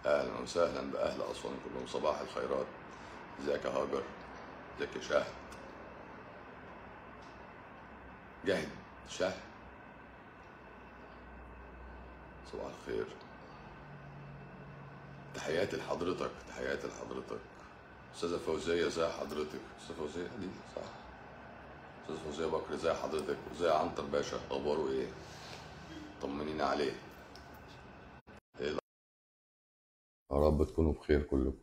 اهلا وسهلا باهل اسوان كلهم صباح الخيرات ازيك يا هاجر ازيك يا شهد جهد شهد صباح الخير تحياتي لحضرتك تحياتي لحضرتك استاذه فوزيه ازي حضرتك استاذه فوزيه دي صح استاذه فوزيه بكر ازي حضرتك ازي عنتر باشا اخباره ايه طمنينا عليه إيه الأخبار؟ يا رب تكونوا بخير كلكم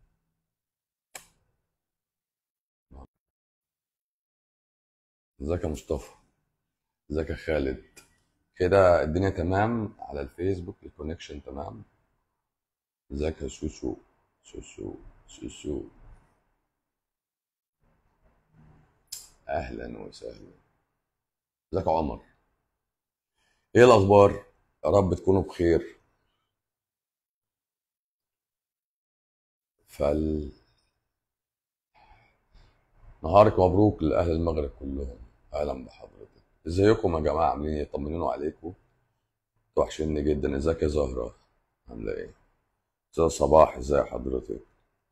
ازيك يا مصطفى ازيك يا خالد كده الدنيا تمام على الفيسبوك الكونكشن تمام ازيك يا سوسو سوسو سوسو اهلا وسهلا ازيك يا عمر ايه الاخبار يا رب تكونوا بخير فال نهارك مبروك لاهل المغرب كلهم اهلا بحضرتك ازيكم يا جماعه عاملين ايه طمنونوا عليكم وحشني جدا ازيك يا زهره عامله ايه استاذ صباح ازي حضرتك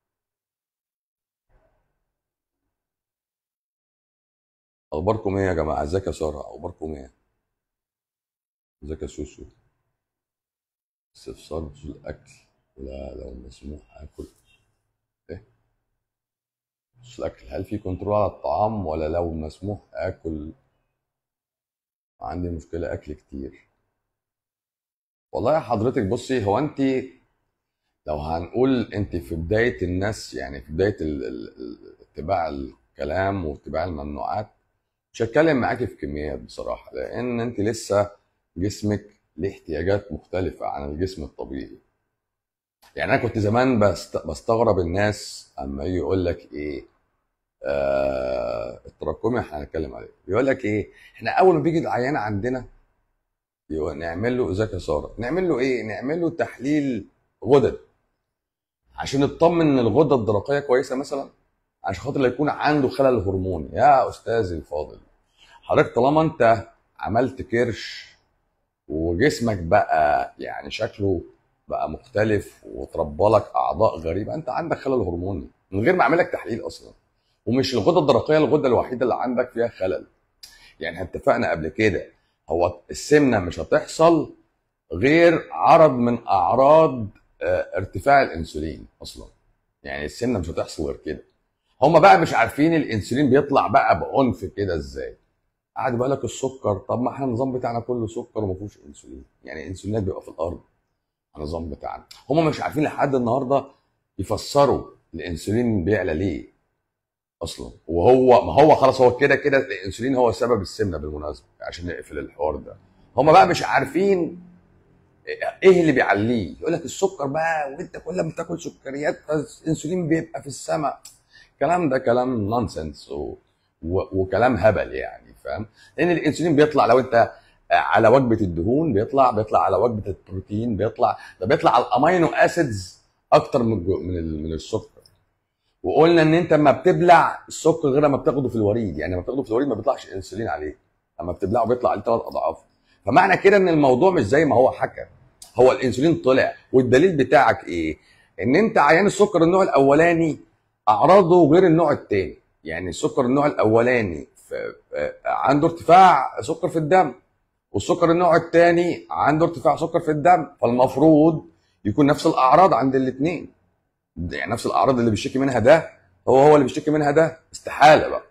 اخباركم ايه يا جماعه ازيك يا ساره اخباركم ايه ازيك يا سوسو استفسار بخصوص الاكل لا لو مسموح اكل ايه بخصوص الاكل هل في كنترول على الطعام ولا لو مسموح اكل عندي مشكله اكل كتير والله يا حضرتك بصي هو انت لو هنقول انت في بدايه الناس يعني في بدايه ال- ال- ال- اتباع الكلام واتباع الممنوعات مش هتكلم معاكي في كميات بصراحه لان انت لسه جسمك ليه احتياجات مختلفه عن الجسم الطبيعي يعني انا كنت زمان بست... بستغرب الناس اما يجي يقول لك ايه آه... التراكمي احنا هنتكلم عليه يقول لك ايه احنا اول ما بيجي العيان عندنا يقول نعمل له ازيك يا ساره نعمل له ايه نعمل له تحليل غدد عشان نطمن ان الغده الدرقيه كويسه مثلا عشان خاطر لا يكون عنده خلل هرموني يا استاذي الفاضل حضرتك طالما انت عملت كرش وجسمك بقى يعني شكله بقى مختلف وتربى لك اعضاء غريبه انت عندك خلل هرموني من غير ما اعمل لك تحليل اصلا ومش الغده الدرقيه الغده الوحيده اللي عندك فيها خلل يعني احنا اتفقنا قبل كده هو السمنه مش هتحصل غير عرض من اعراض آه، ارتفاع الانسولين اصلا يعني السمنه مش هتحصل غير كده هما بقى مش عارفين الانسولين بيطلع بقى بعنف كده ازاي قاعد بقى لك السكر طب ما احنا النظام بتاعنا كله سكر وما فيهوش انسولين يعني الانسولينات بيبقى في الارض النظام بتاعنا هما مش عارفين لحد النهارده يفسروا الانسولين بيعلى ليه اصلا وهو ما هو خلاص هو كده كده الانسولين هو سبب السمنه بالمناسبه عشان نقفل الحوار ده هما بقى مش عارفين ايه اللي بيعليه يقول لك السكر بقى وانت كل ما تاكل سكريات الانسولين بيبقى في السماء الكلام ده كلام نونسنس و... و... وكلام هبل يعني فاهم لان الانسولين بيطلع لو انت على وجبه الدهون بيطلع بيطلع على وجبه البروتين بيطلع ده بيطلع على الامينو اسيدز اكتر من الجو- من ال- من السكر وقلنا ان انت لما بتبلع السكر غير ما بتاخده في الوريد يعني لما بتاخده في الوريد ما بيطلعش انسولين عليه لما بتبلعه بيطلع عليه ثلاث اضعاف فمعنى كده ان الموضوع مش زي ما هو حكى هو الانسولين طلع والدليل بتاعك ايه ان انت عيان السكر النوع الاولاني اعراضه غير النوع الثاني يعني السكر النوع الاولاني في- آه، عنده ارتفاع سكر في الدم والسكر النوع الثاني عنده ارتفاع سكر في الدم فالمفروض يكون نفس الاعراض عند الاثنين يعني نفس الاعراض اللي بيشتكي منها ده هو هو اللي بيشتكي منها ده استحاله بقى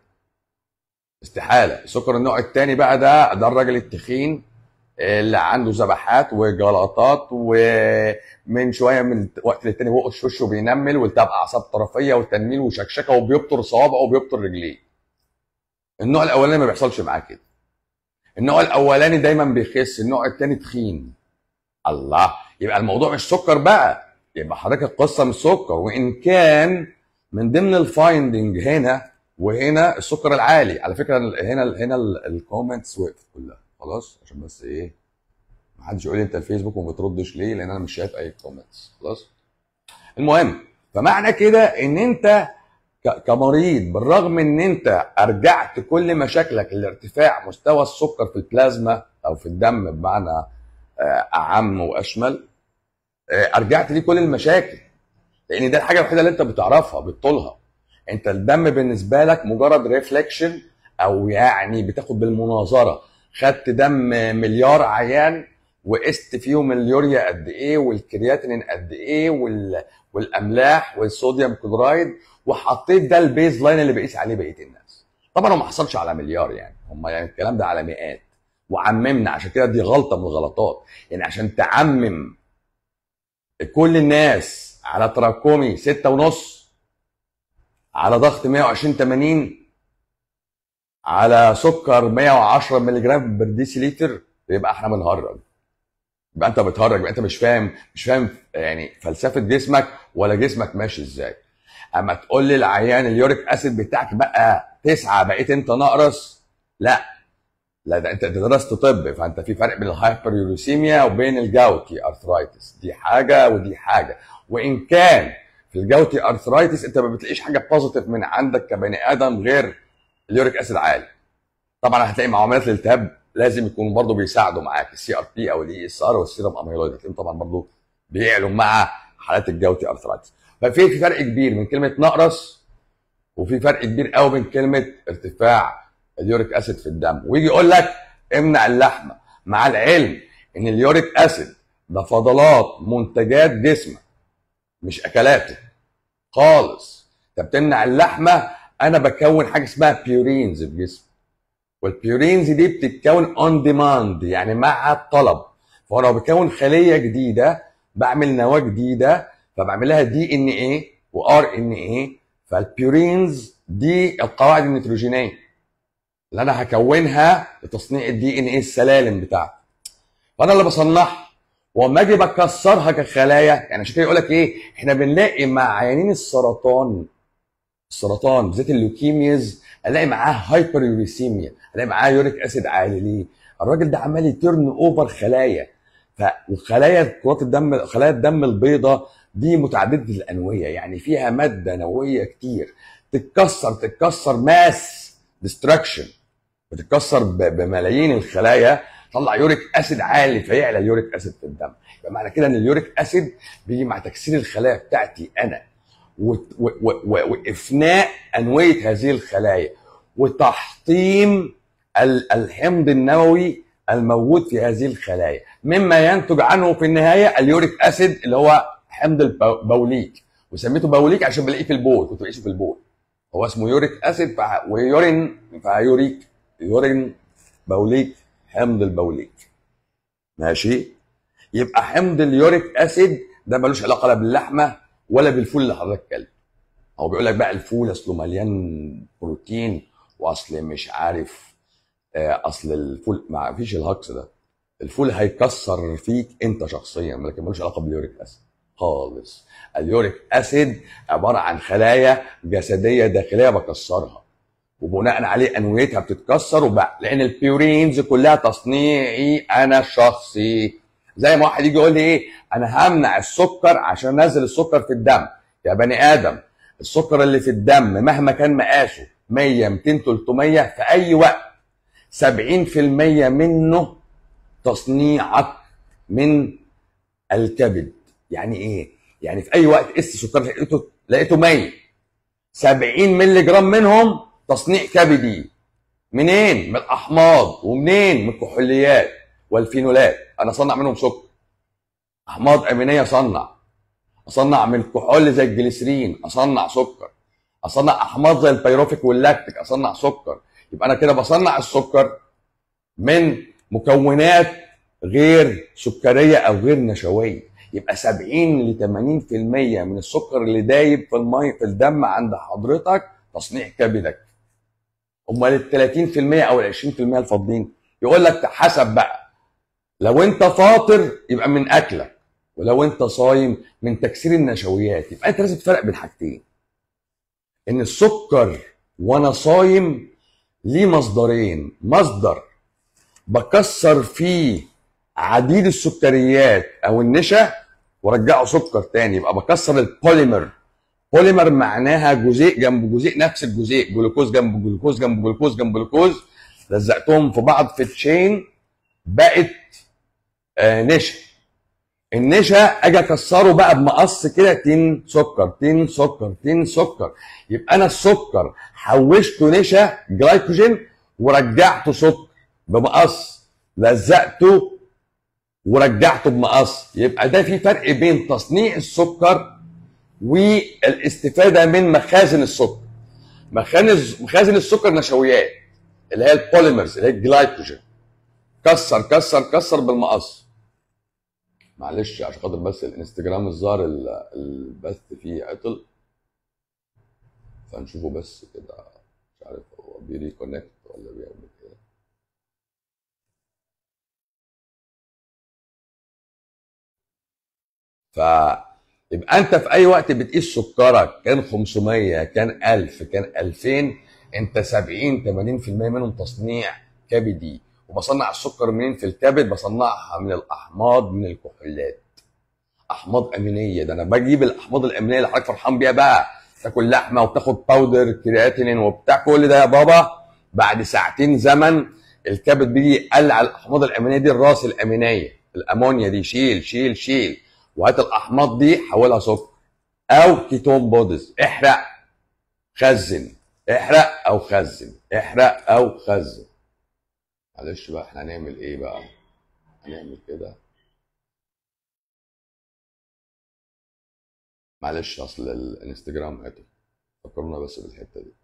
استحاله السكر النوع الثاني بقى ده ده الراجل التخين اللي عنده ذبحات وجلطات ومن شويه من وقت للتاني بقه وشه بينمل والتهاب اعصاب طرفيه وتنميل وشكشكه وبيبطر صوابعه وبيبطر رجليه النوع الاولاني ما بيحصلش معاه كده النوع الاولاني دايما بيخس النوع الثاني تخين الله يبقى الموضوع مش سكر بقى يبقى حضرتك القصه مش سكر وان كان من ضمن الفايندنج هنا وهنا السكر العالي على فكره هنا هنا الكومنتس وقفت كلها خلاص عشان بس ايه ما حدش يقول لي انت الفيسبوك وما بتردش ليه لان انا مش شايف اي كومنتس خلاص المهم فمعنى كده ان انت ك- كمريض بالرغم ان انت ارجعت كل مشاكلك لارتفاع مستوى السكر في البلازما او في الدم بمعنى آه، اعم واشمل آه، ارجعت ليه كل المشاكل لان ده الحاجه الوحيده اللي انت بتعرفها بتطولها انت الدم بالنسبه لك مجرد ريفليكشن او يعني بتاخد بالمناظره خدت دم مليار عيان وقست فيهم اليوريا قد ايه والكرياتينين قد ايه وال... والاملاح والصوديوم كلورايد وحطيت ده البيز لاين اللي بقيس عليه بقيه الناس طبعا هو ما حصلش على مليار يعني هم يعني الكلام ده على مئات وعممنا عشان كده دي غلطه من الغلطات يعني عشان تعمم كل الناس على تراكمي ستة ونص على ضغط 120 80 على سكر 110 مللي جرام بر ديسيليتر يبقى احنا بنهرج يبقى انت بتهرج يبقى انت مش فاهم مش فاهم يعني فلسفه جسمك ولا جسمك ماشي ازاي اما تقول لي العيان اليوريك اسيد بتاعك بقى تسعه بقيت انت ناقص لا لا ده انت درست طب فانت في فرق بين الهايبر يوريسيميا وبين الجاوتي ارثرايتس دي حاجه ودي حاجه وان كان في الجاوتي ارثرايتس انت ما بتلاقيش حاجه بوزيتيف من عندك كبني ادم غير اليوريك اسيد عالي طبعا هتلاقي معاملات الالتهاب لازم يكونوا برضه بيساعدوا معاك السي ار بي او الاي اس ار والسيرم اميلويد هتلاقيهم طبعا برضه بيعلوا مع حالات الجوتي ارثرايتس ففي في فرق كبير من كلمه نقرس وفي فرق كبير قوي من كلمه ارتفاع اليوريك اسيد في الدم ويجي يقول لك امنع اللحمه مع العلم ان اليوريك اسيد ده فضلات منتجات جسمك مش اكلاته خالص انت بتمنع اللحمه انا بكون حاجه اسمها بيورينز في جسمي والبيورينز دي بتتكون اون ديماند يعني مع الطلب فانا بكون خليه جديده بعمل نواه جديده فبعمل لها دي ان ايه وار ان ايه فالبيورينز دي القواعد النيتروجينيه اللي انا هكونها لتصنيع الدي ان ايه السلالم بتاعتي فانا اللي بصنعها واما اجي بكسرها كخلايا يعني عشان كده يقول لك ايه احنا بنلاقي مع عيانين السرطان السرطان بالذات اللوكيميز الاقي معاه هايبر يوريسيميا الاقي معاه يوريك اسيد عالي ليه؟ الراجل ده عمال يترن اوفر خلايا ف وخلايا كرات الدم خلايا الدم البيضاء دي متعدده الانويه يعني فيها ماده نوويه كتير تتكسر تتكسر ماس ديستراكشن بتتكسر ب- بملايين الخلايا طلع يوريك اسيد عالي فيعلى اليوريك اسيد في الدم يبقى معنى كده ان اليوريك اسيد بيجي مع تكسير الخلايا بتاعتي انا و- و- و- و- وافناء انويه هذه الخلايا وتحطيم ال- الحمض النووي الموجود في هذه الخلايا مما ينتج عنه في النهايه اليوريك اسيد اللي هو حمض البوليك وسميته بوليك عشان بلاقيه في البول كنت بلاقيه في البول هو اسمه يوريك اسيد فع- ويورين فيوريك يورين بوليك حمض البوليك ماشي يبقى حمض اليوريك اسيد ده ملوش علاقه لا باللحمه ولا بالفول اللي حضرتك كلته هو بيقول لك بقى الفول اصله مليان بروتين واصل مش عارف آه، اصل الفول ما فيش الهكس ده الفول هيكسر فيك انت شخصيا لكن ملوش علاقه باليوريك اسيد خالص اليوريك اسيد عباره عن خلايا جسديه داخليه بكسرها وبناء عليه انويتها بتتكسر وبقى لان البيورينز كلها تصنيعي انا الشخصي زي ما واحد يجي يقول لي ايه انا همنع السكر عشان انزل السكر في الدم يا بني ادم السكر اللي في الدم مهما كان مقاسه 100 200 300 في اي وقت 70% منه تصنيعك من الكبد يعني ايه يعني في اي وقت قست سكر لقيته لقيته 100 70 مللي جرام منهم تصنيع كبدي منين من الاحماض ومنين من الكحوليات والفينولات انا اصنع منهم سكر احماض امينيه اصنع اصنع من الكحول زي الجليسرين اصنع سكر اصنع احماض زي البيروفيك واللاكتيك اصنع سكر يبقى انا كده بصنع السكر من مكونات غير سكريه او غير نشويه يبقى 70 ل 80% من السكر اللي دايب في المي في الدم عند حضرتك تصنيع كبدك امال ال 30% او ال 20% الفاضلين يقول لك حسب بقى لو انت فاطر يبقى من اكلك ولو انت صايم من تكسير النشويات يبقى انت لازم تفرق بين حاجتين ان السكر وانا صايم ليه مصدرين مصدر بكسر فيه عديد السكريات او النشا وارجعه سكر تاني يبقى بكسر البوليمر بوليمر معناها جزيء جنب جزيء نفس الجزيء جلوكوز جنب جلوكوز جنب جلوكوز جنب جلوكوز لزقتهم في بعض في تشين بقت آه نشا النشا اجي اكسره بقى بمقص كده تين سكر تين سكر تين سكر يبقى انا السكر حوشته نشا جلايكوجين ورجعته سكر بمقص لزقته ورجعته بمقص يبقى ده في فرق بين تصنيع السكر والاستفاده من مخازن السكر مخازن مخازن السكر نشويات اللي هي البوليمرز اللي هي الجلايكوجين كسر كسر كسر بالمقص معلش عشان خاطر بس الانستجرام الظاهر ال- البث فيه عطل فنشوفه بس كده مش عارف هو بيريكونكت ولا بيعمل ايه فيبقى انت في اي وقت بتقيس سكرك كان 500 كان 1000 كان 2000 انت 70 80% منهم تصنيع كبدي وبصنع السكر منين في الكبد بصنعها من الاحماض من الكحولات احماض امينيه ده انا بجيب الاحماض الامينيه اللي حضرتك فرحان بيها بقى تاكل لحمه وتاخد باودر كرياتينين وبتاع كل ده يا بابا بعد ساعتين زمن الكبد بيجي يقلع الاحماض الامينيه دي الراس الامينيه الامونيا دي شيل شيل شيل وهات الاحماض دي حولها سكر او كيتون بودز احرق خزن احرق او خزن احرق او خزن معلش بقى احنا هنعمل ايه بقى هنعمل كده معلش اصل الانستجرام قتل فكرنا بس بالحته دي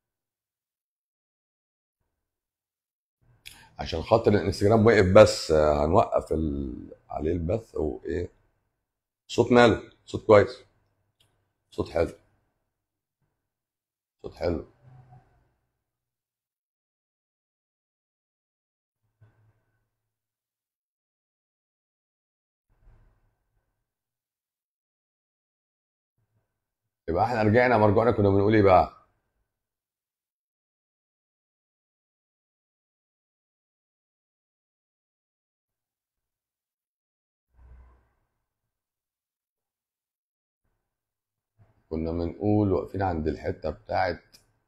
عشان خاطر الانستجرام وقف بس آه، هنوقف ال... عليه البث وايه صوت ماله صوت كويس صوت حلو صوت حلو يبقى احنا رجعنا مرجعنا كنا بنقول ايه بقى كنا بنقول واقفين عند الحته بتاعت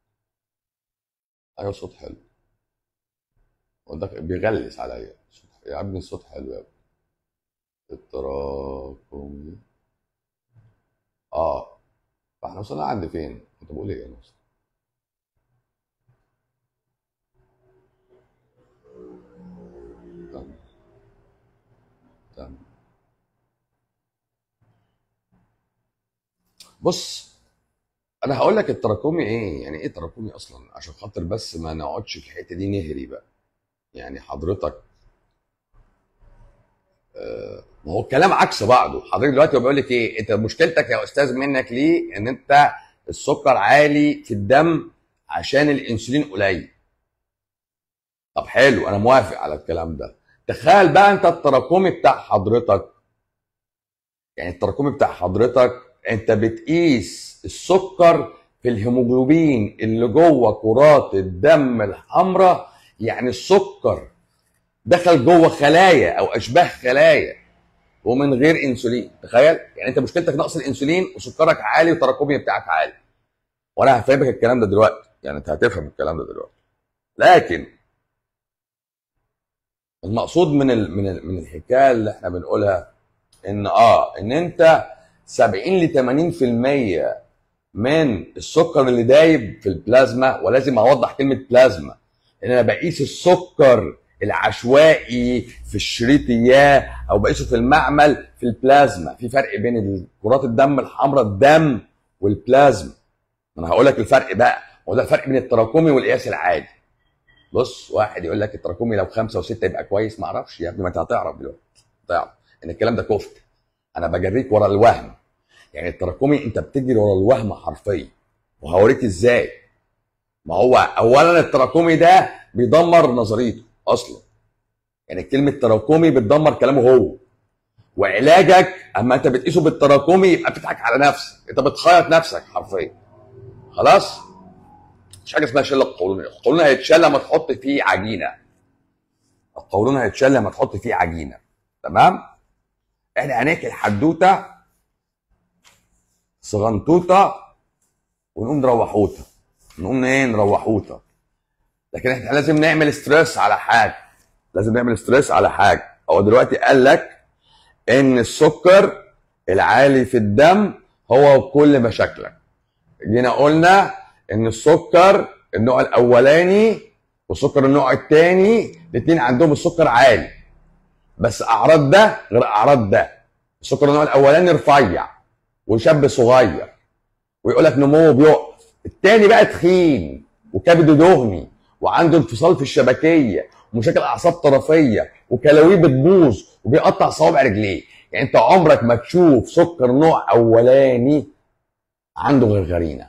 ايوه صوت حلو هو ده بيغلس عليا صوت يا ابني الصوت حلو يا ابني التراكمي اه فاحنا وصلنا عند فين كنت بقول ايه انا وصلت تمام تمام بص انا هقول لك التراكمي ايه يعني ايه تراكمي اصلا عشان خاطر بس ما نقعدش في الحته دي نهري بقى يعني حضرتك آه، ما هو الكلام عكس بعضه حضرتك دلوقتي هو بيقول لك ايه انت مشكلتك يا استاذ منك ليه ان انت السكر عالي في الدم عشان الانسولين قليل طب حلو انا موافق على الكلام ده تخيل بقى انت التراكمي بتاع حضرتك يعني التراكمي بتاع حضرتك انت بتقيس السكر في الهيموجلوبين اللي جوه كرات الدم الحمراء يعني السكر دخل جوه خلايا او اشباه خلايا ومن غير انسولين تخيل يعني انت مشكلتك نقص الانسولين وسكرك عالي والتراكمي بتاعك عالي وانا هفهمك الكلام ده دلوقتي يعني انت هتفهم الكلام ده دلوقتي لكن المقصود من ال من ال من الحكايه اللي احنا بنقولها ان اه ان انت 70 ل 80% من السكر اللي دايب في البلازما ولازم اوضح كلمه بلازما ان انا بقيس السكر العشوائي في الشريطيات او بقيسه في المعمل في البلازما في فرق بين كرات الدم الحمراء الدم والبلازما انا هقول لك الفرق بقى وده الفرق بين التراكمي والقياس العادي بص واحد يقول لك التراكمي لو خمسه وسته يبقى كويس ما اعرفش يا ابني ما انت هتعرف دلوقتي هتعرف ان الكلام ده كفت انا بجريك ورا الوهم يعني التراكمي انت بتجري ورا الوهم حرفيا وهوريك ازاي ما هو اولا التراكمي ده بيدمر نظريته اصلا يعني كلمه تراكمي بتدمر كلامه هو وعلاجك اما انت بتقيسه بالتراكمي يبقى بتضحك على نفسك انت بتخيط نفسك حرفيا خلاص مش حاجه اسمها شله القولون القولون هيتشال لما تحط فيه عجينه القولون هيتشال لما تحط فيه عجينه تمام احنا هنحكي الحدوته صغنطوطه ونقوم نروحوها نقوم ايه نروحوها لكن احنا لازم نعمل ستريس على حاجه لازم نعمل ستريس على حاجه هو دلوقتي قال لك ان السكر العالي في الدم هو كل مشاكلك جينا قلنا ان السكر النوع الاولاني وسكر النوع الثاني الاثنين عندهم السكر عالي بس اعراض ده غير اعراض ده السكر النوع الاولاني رفيع وشاب صغير ويقول لك نموه بيقف الثاني بقى تخين وكبده دهني وعنده انفصال في الشبكيه ومشاكل اعصاب طرفيه وكلاويه بتبوظ وبيقطع صوابع رجليه يعني انت عمرك ما تشوف سكر نوع اولاني عنده غرغرينه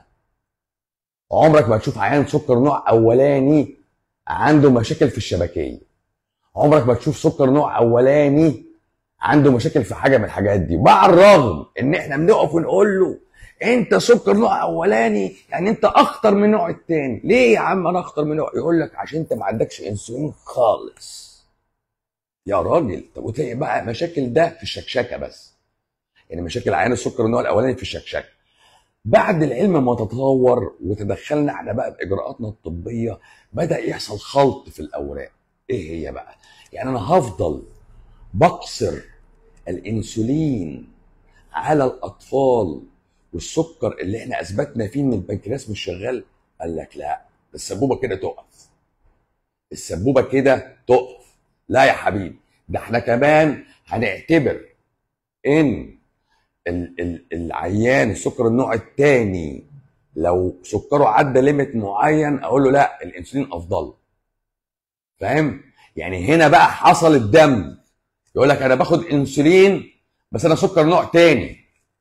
عمرك ما تشوف عيان سكر نوع اولاني عنده مشاكل في الشبكيه عمرك ما تشوف سكر نوع اولاني عنده مشاكل في حاجه من الحاجات دي مع الرغم ان احنا بنقف ونقول له انت سكر نوع اولاني يعني انت اخطر من النوع التاني ليه يا عم انا اخطر من نوع يقول لك عشان انت ما عندكش انسولين خالص يا راجل طب وتلاقي بقى مشاكل ده في الشكشكه بس يعني مشاكل عيان السكر النوع الاولاني في الشكشكه بعد العلم ما تطور وتدخلنا احنا بقى باجراءاتنا الطبيه بدا يحصل خلط في الاوراق ايه هي بقى يعني انا هفضل بقصر الانسولين على الاطفال والسكر اللي احنا اثبتنا فيه ان البنكرياس مش شغال قال لك لا السبوبه كده تقف السبوبه كده تقف لا يا حبيبي ده احنا كمان هنعتبر ان ال- ال- العيان السكر النوع الثاني لو سكره عدى ليميت معين اقول له لا الانسولين افضل فاهم يعني هنا بقى حصل الدم يقول لك انا باخد انسولين بس انا سكر نوع تاني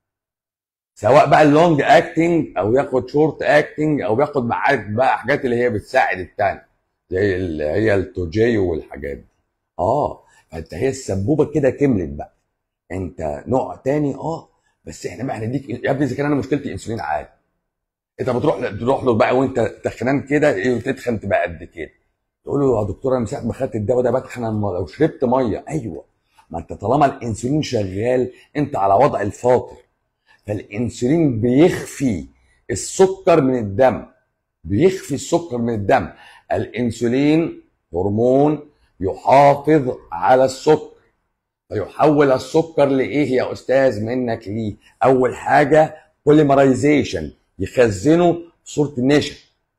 سواء بقى اللونج اكتنج او ياخد شورت اكتنج او ياخد معاه بقى حاجات اللي هي بتساعد التاني زي اللي هي التوجيو والحاجات دي اه فانت هي السبوبه كده كملت بقى انت نوع تاني اه بس احنا بقى هنديك يا ابني اذا كان انا مشكلتي انسولين عالي انت بتروح تروح له بقى وانت تخنان كده ايه وتتخن تبقى قد كده تقول له يا دكتور انا من ساعه ما خدت الدواء ده بتخن أنا لو شربت ميه ايوه ما انت طالما الانسولين شغال انت على وضع الفاطر فالانسولين بيخفي السكر من الدم بيخفي السكر من الدم الانسولين هرمون يحافظ على السكر فيحول السكر لايه يا استاذ منك ليه اول حاجه بوليمرايزيشن يخزنه في صوره النشا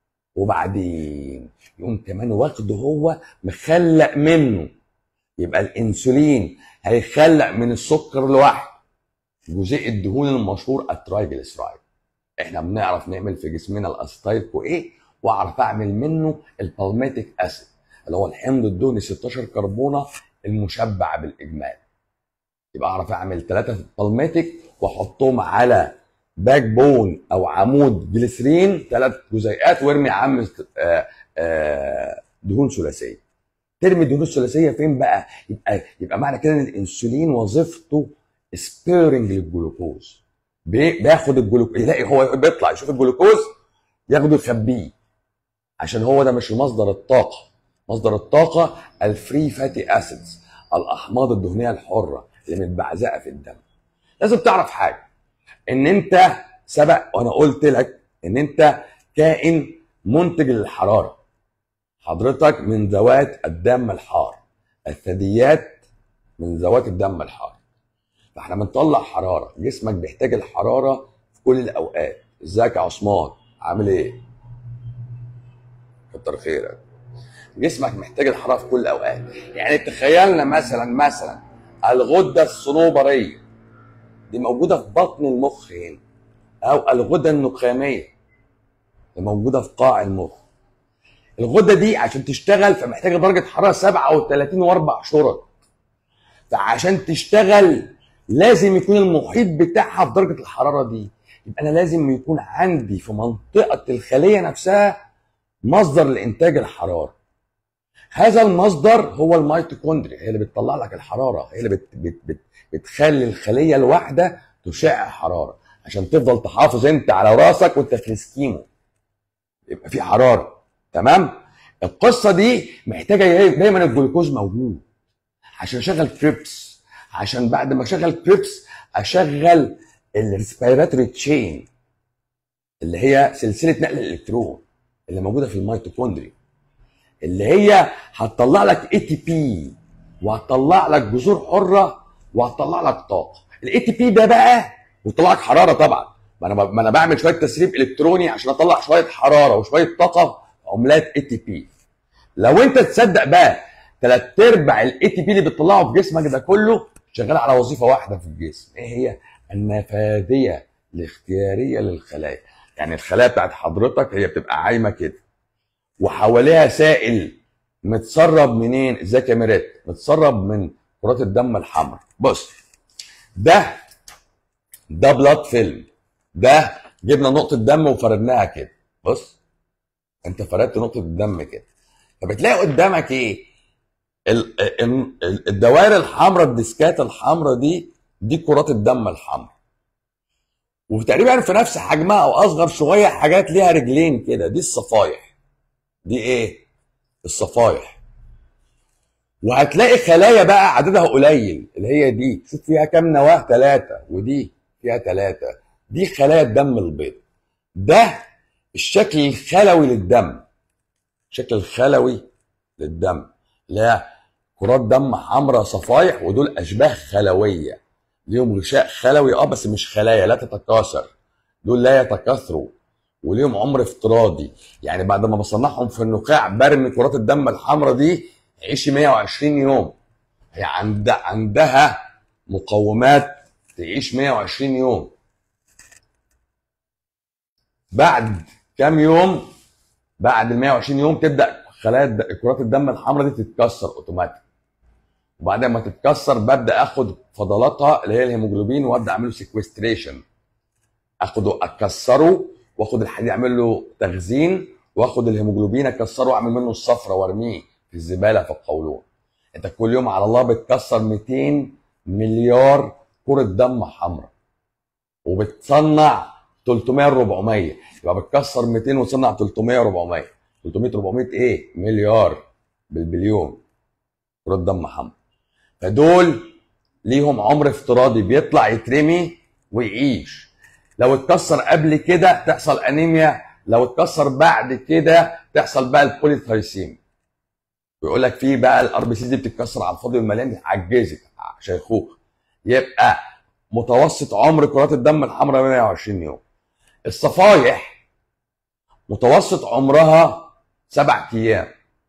وبعدين يقوم كمان واخده هو مخلق منه يبقى الانسولين هيخلق من السكر لوحده جزيء الدهون المشهور الترايجليسرايد احنا بنعرف نعمل في جسمنا الاسيتايل كو ايه واعرف اعمل منه البالميتيك اسيد اللي هو الحمض الدهني 16 كربونه المشبع بالاجمال يبقى اعرف اعمل ثلاثه بالميتيك واحطهم على باك بون او عمود جليسرين ثلاث جزيئات وارمي عم آه، آه، دهون ثلاثيه ترمي الدهون الثلاثيه فين بقى يبقى يبقى معنى كده ان الانسولين وظيفته سبيرنج للجلوكوز بي- بياخد الجلوكوز يلاقي هو بيطلع يشوف الجلوكوز ياخده يخبيه عشان هو ده مش مصدر الطاقه مصدر الطاقه الفري فاتي اسيدز الاحماض الدهنيه الحره اللي متبعزقه في الدم لازم تعرف حاجه ان انت سبق وانا قلت لك ان انت كائن منتج للحراره حضرتك من ذوات الدم الحار الثدييات من ذوات الدم الحار فاحنا بنطلع حراره جسمك بيحتاج الحراره في كل الاوقات ازيك يا عثمان عامل ايه كتر خيرك جسمك محتاج الحراره في كل الاوقات يعني تخيلنا مثلا مثلا الغده الصنوبريه دي موجوده في بطن المخ هنا او الغده النخاميه اللي موجوده في قاع المخ الغده دي عشان تشتغل فمحتاجه درجه حراره 37 واربع شرط فعشان تشتغل لازم يكون المحيط بتاعها في درجه الحراره دي يبقى انا لازم يكون عندي في منطقه الخليه نفسها مصدر لانتاج الحراره هذا المصدر هو الميتوكوندريا هي اللي بتطلع لك الحراره هي اللي بت بت بت بتخلي الخليه الواحده تشع حراره عشان تفضل تحافظ انت على راسك وانت في السكيمو يبقى في حراره تمام القصه دي محتاجه دايما الجلوكوز موجود عشان اشغل كريبس عشان بعد ما اشغل كريبس اشغل الريسبيراتوري تشين اللي هي سلسله نقل الالكترون اللي موجوده في الميتوكوندريا اللي هي هتطلع لك اي تي بي وهتطلع لك جذور حره وهتطلع لك طاقه الاي تي بي ده بقى وتطلع لك حراره طبعا ما انا ما انا بعمل شويه تسريب الكتروني عشان اطلع شويه حراره وشويه طاقه عملات اي تي بي لو انت تصدق بقى ثلاث ارباع الاي تي بي اللي بتطلعه في جسمك ده كله شغال على وظيفه واحده في الجسم ايه هي النفاذيه الاختياريه للخلايا يعني الخلايا بتاعت حضرتك هي بتبقى عايمه كده وحواليها سائل متسرب منين ازيك يا ميرات متسرب من كرات الدم الحمراء بص ده ده بلاد فيلم ده جبنا نقطه دم وفردناها كده بص انت فردت نقطه الدم كده فبتلاقي قدامك ايه ال- ال- الدوائر الحمراء الديسكات الحمراء دي دي كرات الدم الحمراء وتقريبا في نفس حجمها او اصغر شويه حاجات ليها رجلين كده دي الصفايح دي ايه الصفايح وهتلاقي خلايا بقى عددها قليل اللي هي دي شوف فيها كام نواه ثلاثة ودي فيها ثلاثة دي خلايا الدم البيض ده الشكل الخلوي للدم الشكل الخلوي للدم لا كرات دم حمراء صفايح ودول اشباه خلويه ليهم غشاء خلوي اه بس مش خلايا لا تتكاثر دول لا يتكاثروا وليهم عمر افتراضي يعني بعد ما بصنعهم في النخاع برمي كرات الدم الحمراء دي تعيش 120 يوم هي عند عندها مقومات تعيش 120 يوم بعد كام يوم بعد ال 120 يوم تبدا خلايا الد- كرات الدم الحمراء دي تتكسر اوتوماتيك وبعد ما تتكسر ببدا اخد فضلاتها اللي هي الهيموجلوبين وابدا اعمل له سيكوستريشن اخده اكسره واخد الحديد اعمل له تخزين واخد الهيموجلوبين اكسره واعمل منه الصفرة وارميه في الزباله في القولون انت كل يوم على الله بتكسر 200 مليار كرة دم حمراء وبتصنع 300 400 يبقى بتكسر 200 وتصنع 300 400 300 400 ايه مليار بالبليون كرة دم حمراء فدول ليهم عمر افتراضي بيطلع يترمي ويعيش لو اتكسر قبل كده تحصل انيميا لو اتكسر بعد كده تحصل بقى البوليثايسيم ويقول لك في بقى الار بي سي دي بتتكسر على الفاضي والمليان عجزت شيخوخه يبقى متوسط عمر كرات الدم الحمراء 120 يوم الصفايح متوسط عمرها سبع ايام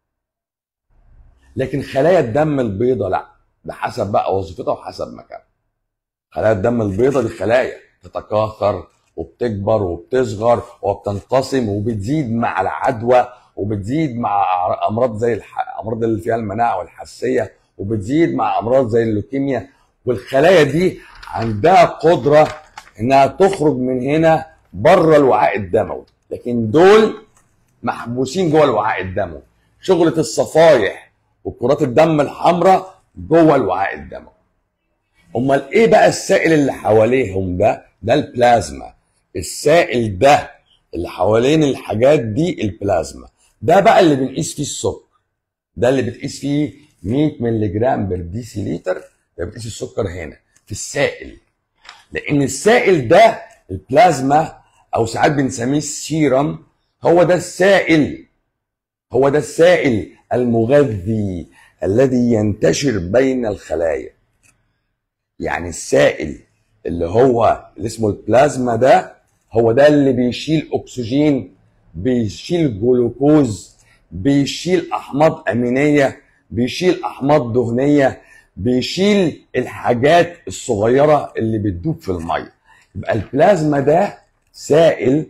لكن خلايا الدم البيضاء لا ده حسب بقى وظيفتها وحسب مكانها خلايا الدم البيضاء دي خلايا تتكاثر وبتكبر وبتصغر وبتنقسم وبتزيد مع العدوى وبتزيد مع امراض زي الح... امراض اللي فيها المناعه والحساسيه وبتزيد مع امراض زي اللوكيميا والخلايا دي عندها قدره انها تخرج من هنا بره الوعاء الدموي لكن دول محبوسين جوه الوعاء الدموي شغله الصفايح وكرات الدم الحمراء جوه الوعاء الدموي امال ايه بقى السائل اللي حواليهم ده ده البلازما السائل ده اللي حوالين الحاجات دي البلازما ده بقى اللي بنقيس فيه السكر ده اللي بتقيس فيه 100 مللي جرام بر ديسي لتر ده بتقيس السكر هنا في السائل لان السائل ده البلازما او ساعات بنسميه السيرم هو ده السائل هو ده السائل المغذي الذي ينتشر بين الخلايا يعني السائل اللي هو اللي اسمه البلازما ده هو ده اللي بيشيل اكسجين بيشيل جلوكوز بيشيل احماض امينيه بيشيل احماض دهنيه بيشيل الحاجات الصغيره اللي بتدوب في الميه يبقى البلازما ده سائل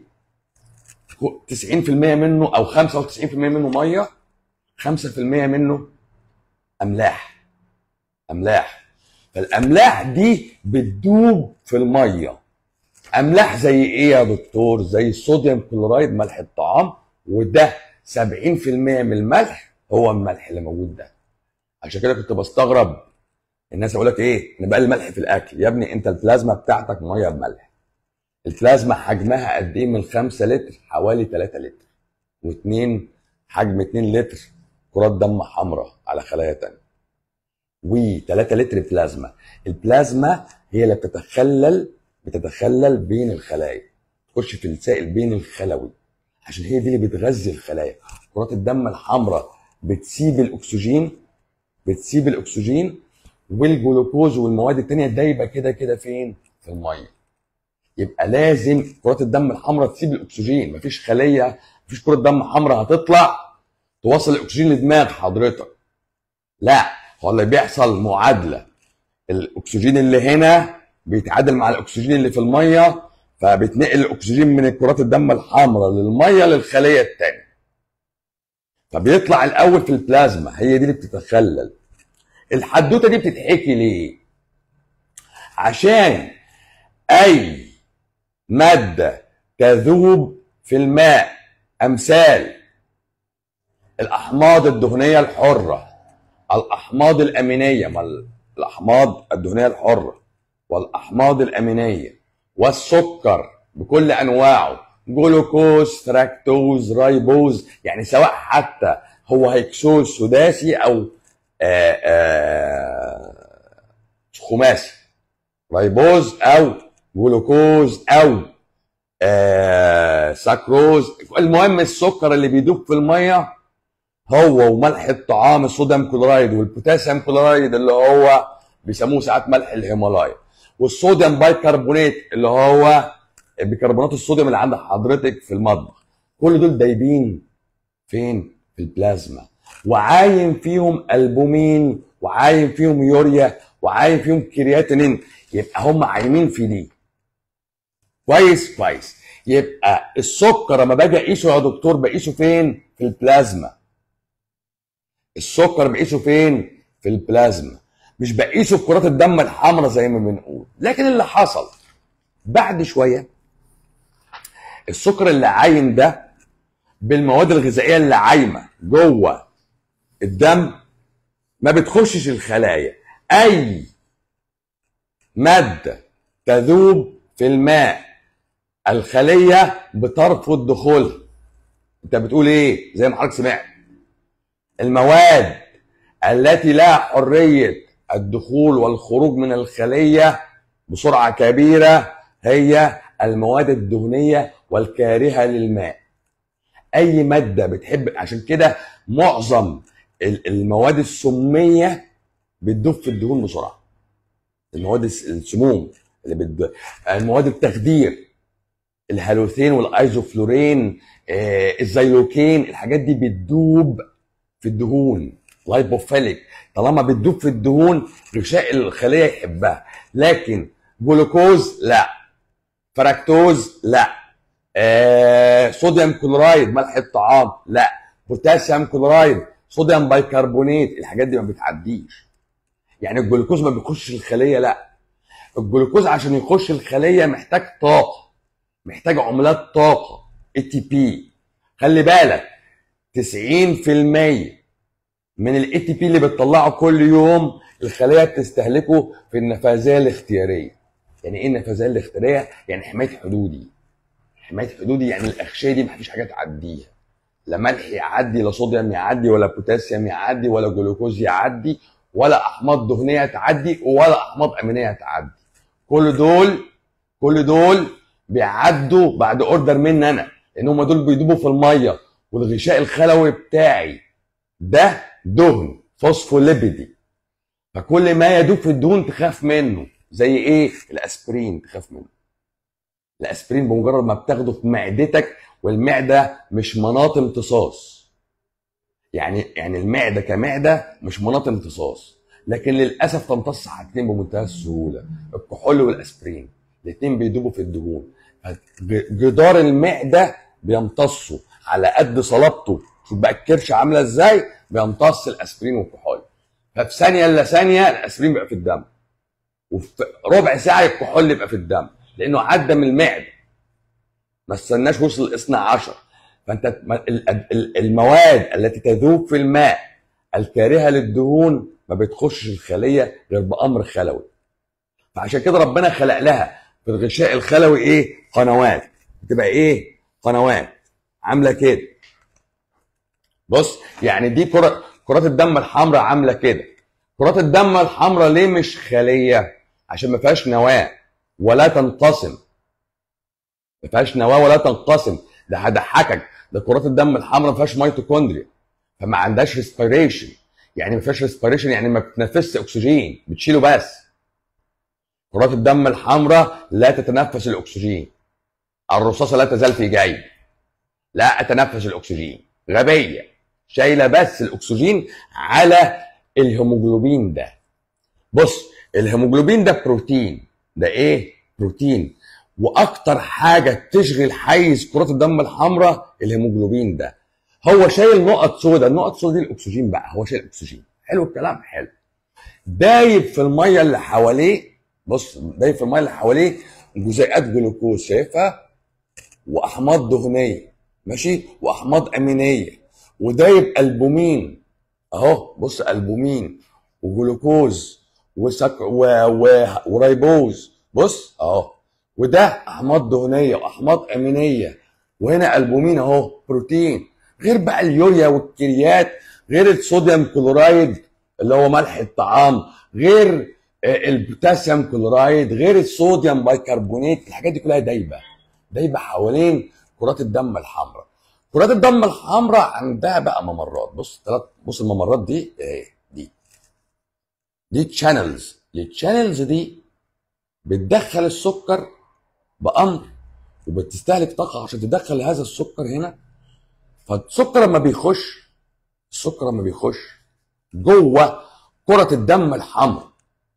90% منه او 95% منه ميه 5% منه املاح املاح فالاملاح دي بتدوب في الميه املاح زي ايه يا دكتور زي الصوديوم كلورايد ملح الطعام وده 70% من الملح هو الملح اللي موجود ده عشان كده كنت بستغرب الناس يقول لك ايه نبقى الملح في الاكل يا ابني انت البلازما بتاعتك ميه بملح البلازما حجمها قد ايه من 5 لتر حوالي 3 لتر و2 حجم 2 لتر كرات دم حمراء على خلايا تانية و3 لتر بلازما البلازما هي اللي بتتخلل بتتخلل بين الخلايا تخش في السائل بين الخلوي عشان هي دي اللي بتغذي الخلايا كرات الدم الحمراء بتسيب الاكسجين بتسيب الاكسجين والجلوكوز والمواد التانية دايبه كده كده فين؟ في الميه يبقى لازم كرات الدم الحمراء تسيب الاكسجين مفيش خليه مفيش كره دم حمراء هتطلع توصل الاكسجين لدماغ حضرتك لا هو اللي بيحصل معادله الاكسجين اللي هنا بيتعادل مع الاكسجين اللي في الميه فبتنقل الاكسجين من كرات الدم الحمراء للميه للخليه الثانيه فبيطلع الاول في البلازما هي دي اللي بتتخلل الحدوته دي بتتحكي ليه عشان اي ماده تذوب في الماء امثال الاحماض الدهنيه الحره الاحماض الامينيه ما الاحماض الدهنيه الحره والاحماض الامينيه والسكر بكل انواعه جلوكوز فركتوز رايبوز يعني سواء حتى هو هيكسوز سداسي او آآ آآ خماسي رايبوز او جلوكوز او آه ساكروز المهم السكر اللي بيدوب في الميه هو وملح الطعام الصوديوم كلورايد والبوتاسيوم كلورايد اللي هو بيسموه ساعات ملح الهيمالايا والصوديوم بايكربونات اللي هو بيكربونات الصوديوم اللي عند حضرتك في المطبخ كل دول دايبين فين في البلازما وعايم فيهم البومين وعايم فيهم يوريا وعايم فيهم كرياتينين يبقى هم عايمين في دي كويس كويس يبقى السكر لما باجي اقيسه يا دكتور بقيسه فين في البلازما السكر بقيسه فين في البلازما مش بقيسه في كرات الدم الحمراء زي ما بنقول لكن اللي حصل بعد شويه السكر اللي عايم ده بالمواد الغذائيه اللي عايمه جوه الدم ما بتخشش الخلايا اي ماده تذوب في الماء الخليه بترفض دخولها انت بتقول ايه زي ما حضرتك سمعت المواد التي لا حريه الدخول والخروج من الخليه بسرعه كبيره هي المواد الدهنيه والكارهه للماء اي ماده بتحب عشان كده معظم المواد السميه بتدوب في الدهون بسرعه المواد السموم اللي بتد... المواد التخدير الهالوثين والايزوفلورين آه، الزيلوكين الحاجات دي بتدوب في الدهون لايبوفيليك طالما بتدوب في الدهون غشاء الخليه يحبها لكن جلوكوز لا فركتوز لا آه، صوديوم كلورايد ملح الطعام لا بوتاسيوم كلورايد صوديوم بايكربونات الحاجات دي ما بتعديش يعني الجلوكوز ما بيخش الخليه لا الجلوكوز عشان يخش الخليه محتاج طاقه محتاج عملات طاقه اي تي بي خلي بالك 90% من الاي تي بي اللي بتطلعه كل يوم الخليه بتستهلكه في النفاذيه الاختياريه يعني ايه النفاذيه الاختياريه يعني حمايه حدودي حمايه حدودي يعني الاغشيه دي مفيش حاجه تعديها لا ملح يعدي لا صوديوم يعدي ولا بوتاسيوم يعدي ولا جلوكوز يعدي ولا احماض دهنيه تعدي ولا احماض امينيه تعدي كل دول كل دول بيعدوا بعد اوردر مني انا لان هم دول بيدوبوا في الميه والغشاء الخلوي بتاعي ده دهن فوسفوليبيدي فكل ما يدوب في الدهون تخاف منه زي ايه الاسبرين تخاف منه الاسبرين بمجرد ما بتاخده في معدتك والمعده مش مناط امتصاص يعني يعني المعده كمعده مش مناط امتصاص لكن للاسف تمتص حاجتين بمنتهى السهوله الكحول والاسبرين الاثنين بيدوبوا في الدهون جدار المعده بيمتصوا على قد صلابته شوف بقى الكرش عامله ازاي بيمتص الاسبرين والكحول ففي ثانيه الا ثانيه الاسبرين بيبقى في الدم وفي ربع ساعه الكحول يبقى في الدم لانه عدى من المعده ما استناش وصل الاثنى عشر فانت المواد التي تذوب في الماء الكارهه للدهون ما بتخشش الخليه غير بامر خلوي فعشان كده ربنا خلق لها في الغشاء الخلوي ايه قنوات بتبقى ايه قنوات عامله كده بص يعني دي كرة كرات الدم الحمراء عامله كده كرات الدم الحمراء ليه مش خليه عشان ما فيهاش نواه ولا تنقسم ما فيهاش نواه ولا تنقسم ده هضحكك ده كرات الدم الحمراء ما فيهاش ميتوكوندريا فما عندهاش ريسبيريشن يعني ما فيهاش ريسبيريشن يعني ما بتتنفسش اكسجين بتشيله بس كرات الدم الحمراء لا تتنفس الاكسجين الرصاصه لا تزال في جيب لا اتنفس الاكسجين غبيه شايله بس الاكسجين على الهيموجلوبين ده بص الهيموجلوبين ده بروتين ده ايه بروتين واكتر حاجه تشغل حيز كرات الدم الحمراء الهيموجلوبين ده هو شايل نقط سوداء النقط السوداء دي الاكسجين بقى هو شايل اكسجين حلو الكلام حلو دايب في الميه اللي حواليه بص دايب في الميه اللي حواليه جزيئات جلوكوز شايفها واحماض دهنيه ماشي واحماض امينيه ودايب البومين اهو بص البومين وجلوكوز وسك و... و... وريبوز بص اهو وده احماض دهنيه واحماض امينيه وهنا البومين اهو بروتين غير بقى اليوريا والكريات غير الصوديوم كلورايد اللي هو ملح الطعام غير البوتاسيوم كلورايد غير الصوديوم بايكربونات الحاجات دي كلها دايبه دايبه حوالين كرات الدم الحمراء كرات الدم الحمراء عندها بقى ممرات بص ثلاث بص الممرات دي ايه دي دي تشانلز التشانلز دي بتدخل السكر بامر وبتستهلك طاقه عشان تدخل هذا السكر هنا فالسكر لما بيخش السكر لما بيخش جوه كرة الدم الحمراء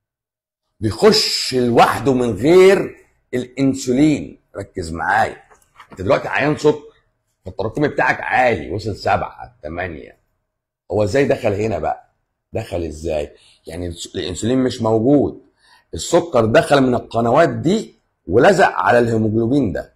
بيخش لوحده من غير الانسولين ركز معايا انت دلوقتي عيان سكر فالتراكمي بتاعك عالي وصل سبعة ثمانية هو ازاي دخل هنا بقى دخل ازاي يعني الانسولين مش موجود السكر دخل من القنوات دي ولزق على الهيموجلوبين ده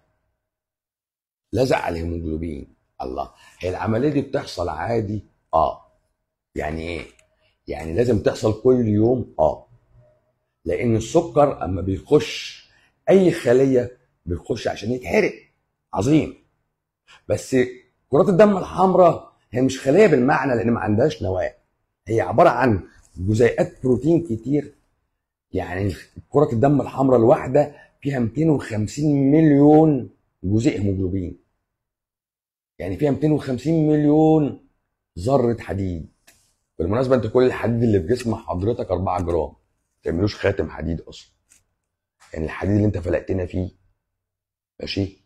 لزق على الهيموجلوبين الله هي العمليه دي بتحصل عادي اه يعني ايه يعني لازم تحصل كل يوم اه لان السكر اما بيخش اي خليه بيخش عشان يتحرق عظيم بس كرات الدم الحمراء هي مش خليه بالمعنى لان ما عندهاش نواه هي عباره عن جزيئات بروتين كتير يعني كرة الدم الحمراء الواحدة فيها 250 مليون جزيء هيموجلوبين يعني فيها 250 مليون ذرة حديد بالمناسبة انت كل الحديد اللي في جسم حضرتك 4 جرام ما تعملوش خاتم حديد اصلا يعني الحديد اللي انت فلقتنا فيه ماشي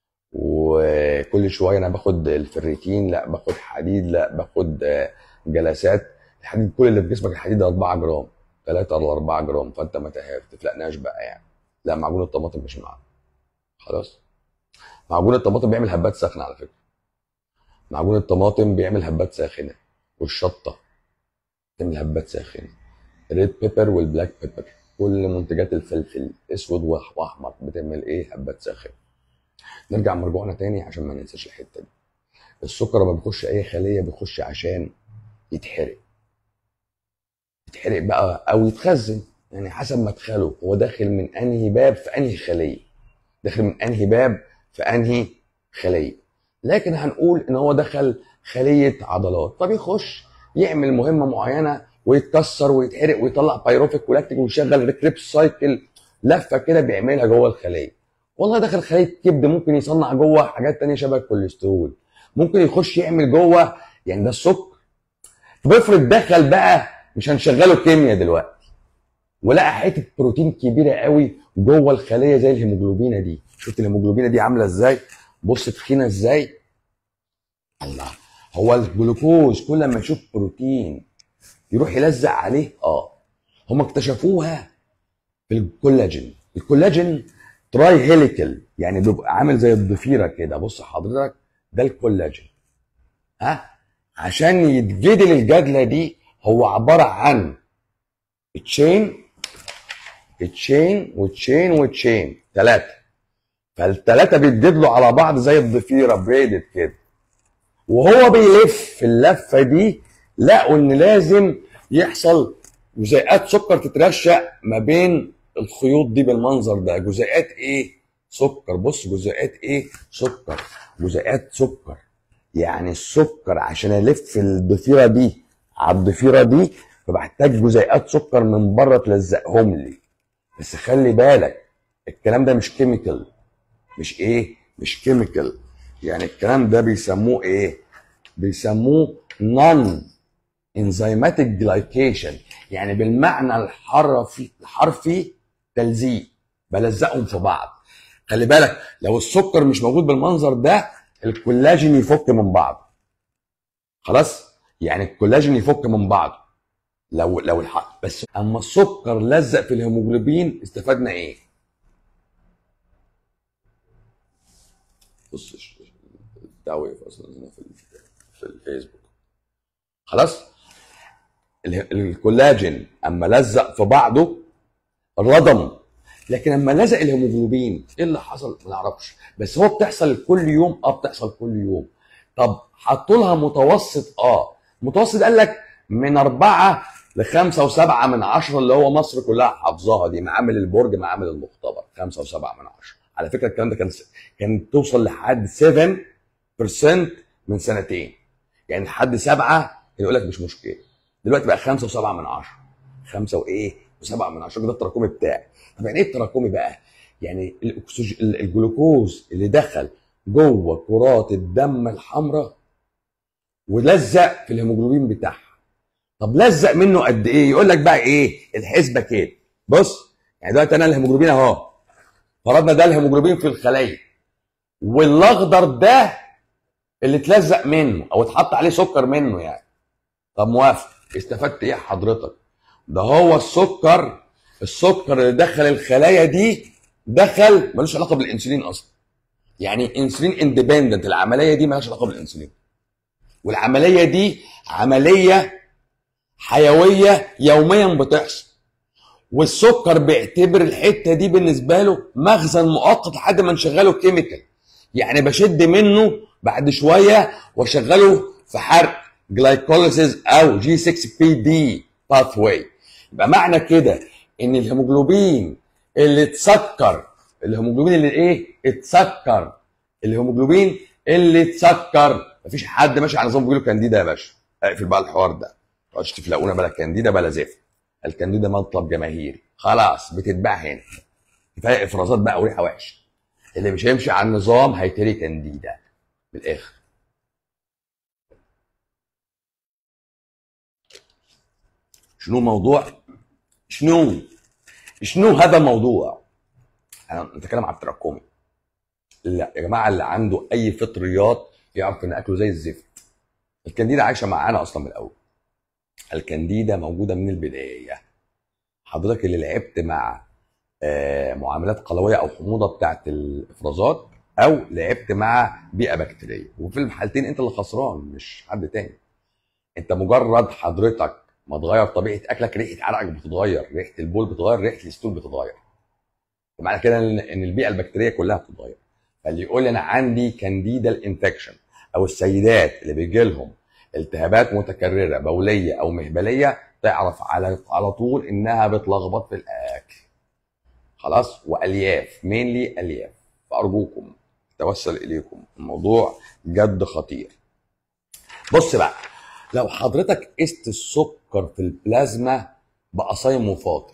وكل شويه انا باخد الفريتين لا باخد حديد لا باخد جلسات الحديد كل اللي في جسمك الحديد 4 جرام 3 ولا 4 جرام فانت ما تفلقناش بقى يعني لا معجون الطماطم مش معانا خلاص معجون الطماطم بيعمل هبات ساخنه على فكره معجون الطماطم بيعمل هبات ساخنه والشطه بتعمل هبات ساخنه الريد بيبر والبلاك بيبر كل منتجات الفلفل اسود واحمر بتعمل ايه هبات ساخنه نرجع مرجوعنا تاني عشان ما ننساش الحته دي السكر لما بيخش اي خليه بيخش عشان يتحرق يتحرق بقى او يتخزن يعني حسب مدخله هو داخل من انهي باب في انهي خليه داخل من انهي باب في انهي خليه لكن هنقول ان هو دخل خليه عضلات فبيخش يعمل مهمه معينه ويتكسر ويتحرق ويطلع بايروفيك ولاكتيك ويشغل ريكريبس سايكل لفه كده بيعملها جوه الخليه والله داخل خليه كبد ممكن يصنع جوه حاجات تانية شبه الكوليسترول ممكن يخش يعمل جوه يعني ده السكر طب افرض دخل بقى مش هنشغله كيمياء دلوقتي ولقى حته بروتين كبيره قوي جوه الخليه زي الهيموجلوبينه دي شفت الهيموجلوبينه دي عامله ازاي بص تخينه ازاي الله هو الجلوكوز كل ما يشوف بروتين يروح يلزق عليه اه هم اكتشفوها في الكولاجين الكولاجين تراي هيليكل يعني بيبقى عامل زي الضفيره كده بص حضرتك ده الكولاجين ها عشان يتجدل الجدله دي هو عباره عن تشين تشين وتشين وتشين ثلاثه فالثلاثه بيتجدلوا على بعض زي الضفيره بريدد كده وهو بيلف اللفه دي لقوا ان لازم يحصل جزيئات سكر تترشق ما بين الخيوط دي بالمنظر ده جزيئات ايه سكر بص جزيئات ايه سكر جزيئات سكر يعني السكر عشان الف الضفيره دي على الضفيره دي فبحتاج جزيئات سكر من بره تلزقهم لي بس خلي بالك الكلام ده مش كيميكال مش ايه مش كيميكال يعني الكلام ده بيسموه ايه بيسموه نون انزيماتيك جلايكيشن يعني بالمعنى الحرفي الحرفي تلزيق بلزقهم في بعض خلي بالك لو السكر مش موجود بالمنظر ده الكولاجين يفك من بعض خلاص يعني الكولاجين يفك من بعض لو لو الحق بس اما السكر لزق في الهيموجلوبين استفدنا ايه بص الدعوه اصلا هنا في في الفيسبوك خلاص الكولاجين اما لزق في بعضه رضم لكن اما لزق الهيموجلوبين ايه اللي حصل ما نعرفش بس هو بتحصل كل يوم اه بتحصل كل يوم طب حطوا لها متوسط اه متوسط قال لك من أربعة لخمسة وسبعة من عشرة اللي هو مصر كلها حافظاها دي معامل البرج معامل المختبر خمسة وسبعة من عشرة على فكرة الكلام ده كان كان توصل لحد 7% من سنتين يعني لحد سبعة يقول لك مش مشكلة دلوقتي بقى خمسة وسبعة من عشرة خمسة وإيه وسبعة من عشرة ده التراكمي بتاعي طب يعني إيه التراكمي بقى؟ يعني الأكسج... الجلوكوز اللي دخل جوه كرات الدم الحمراء ولزق في الهيموجلوبين بتاعها طب لزق منه قد ايه يقول لك بقى ايه الحسبه كده بص يعني دلوقتي انا الهيموجلوبين اهو فرضنا ده الهيموجلوبين في الخلايا والاخضر ده اللي اتلزق منه او اتحط عليه سكر منه يعني طب موافق استفدت ايه حضرتك ده هو السكر السكر اللي دخل الخلايا دي دخل ملوش علاقه بالانسولين اصلا يعني انسولين اندبندنت العمليه دي مالهاش علاقه بالانسولين والعمليه دي عمليه حيويه يوميا بتحصل والسكر بيعتبر الحته دي بالنسبه له مخزن مؤقت لحد ما نشغله كيميكال يعني بشد منه بعد شويه واشغله في حرق جلايكوليسيس او جي 6 بي دي باث واي يبقى معنى كده ان الهيموجلوبين اللي اتسكر الهيموجلوبين اللي ايه اتسكر الهيموجلوبين اللي اتسكر مفيش حد ماشي على نظام بيقول له كانديدا يا باشا اقفل بقى الحوار ده ما تقعدش تفلقونا بلا كانديدا بلا زفت الكانديدا مطلب جماهيري خلاص بتتباع هنا كفايه افرازات بقى وريحه وحشه اللي مش هيمشي على النظام هيتري كانديدا بالاخر شنو موضوع شنو شنو هذا الموضوع انا بتكلم على التراكمي لا يا جماعه اللي عنده اي فطريات يعرف ان اكله زي الزفت الكانديدا عايشه معانا اصلا من الاول الكانديدا موجوده من البدايه حضرتك اللي لعبت مع آه، معاملات قلويه او حموضه بتاعت الافرازات او لعبت مع بيئه بكتيريه وفي الحالتين انت اللي خسران مش حد تاني انت مجرد حضرتك ما تغير طبيعه اكلك ريحه عرقك بتتغير ريحه البول بتتغير ريحه الستول بتتغير معنى كده ان البيئه البكتيريه كلها بتتغير فاللي يقول لي انا عندي كانديدا الانفكشن او السيدات اللي بيجي لهم التهابات متكرره بوليه او مهبليه تعرف على على طول انها بتلخبط في الاكل خلاص والياف مينلي الياف فارجوكم توسل اليكم الموضوع جد خطير بص بقى لو حضرتك قست السكر في البلازما بقى صايم وفاطر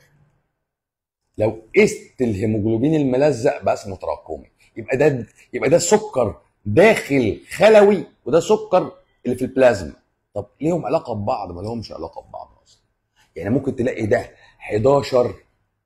لو قست الهيموجلوبين الملزق بقى اسمه تراكمي يبقى ده يبقى ده سكر داخل خلوي وده سكر اللي في البلازما طب ليهم علاقه ببعض ما لهمش علاقه ببعض اصلا يعني ممكن تلاقي ده 11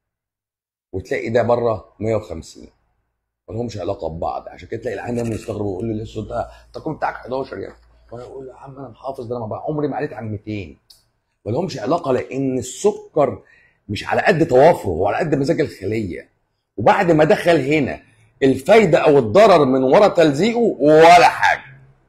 وتلاقي ده بره 150 ما لهمش علاقه ببعض عشان كده تلاقي العيان دايما يستغرب ويقول لي الاسود ده التقويم بتاعك 11 يا وانا اقول له يا عم انا محافظ ده انا ما عمري ما عليت عن 200 ما لهمش علاقه لان السكر مش على قد توافره هو على قد مزاج الخليه وبعد ما دخل هنا الفايده او الضرر من ورا تلزيقه ولا حاجه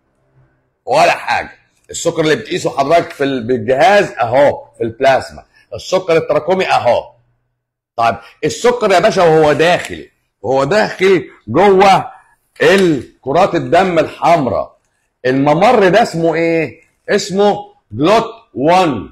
ولا حاجه السكر اللي بتقيسه حضرتك في بالجهاز اهو في البلازما السكر التراكمي اهو طيب السكر يا باشا وهو داخل وهو داخل جوه الكرات الدم الحمراء الممر ده اسمه ايه اسمه جلوت 1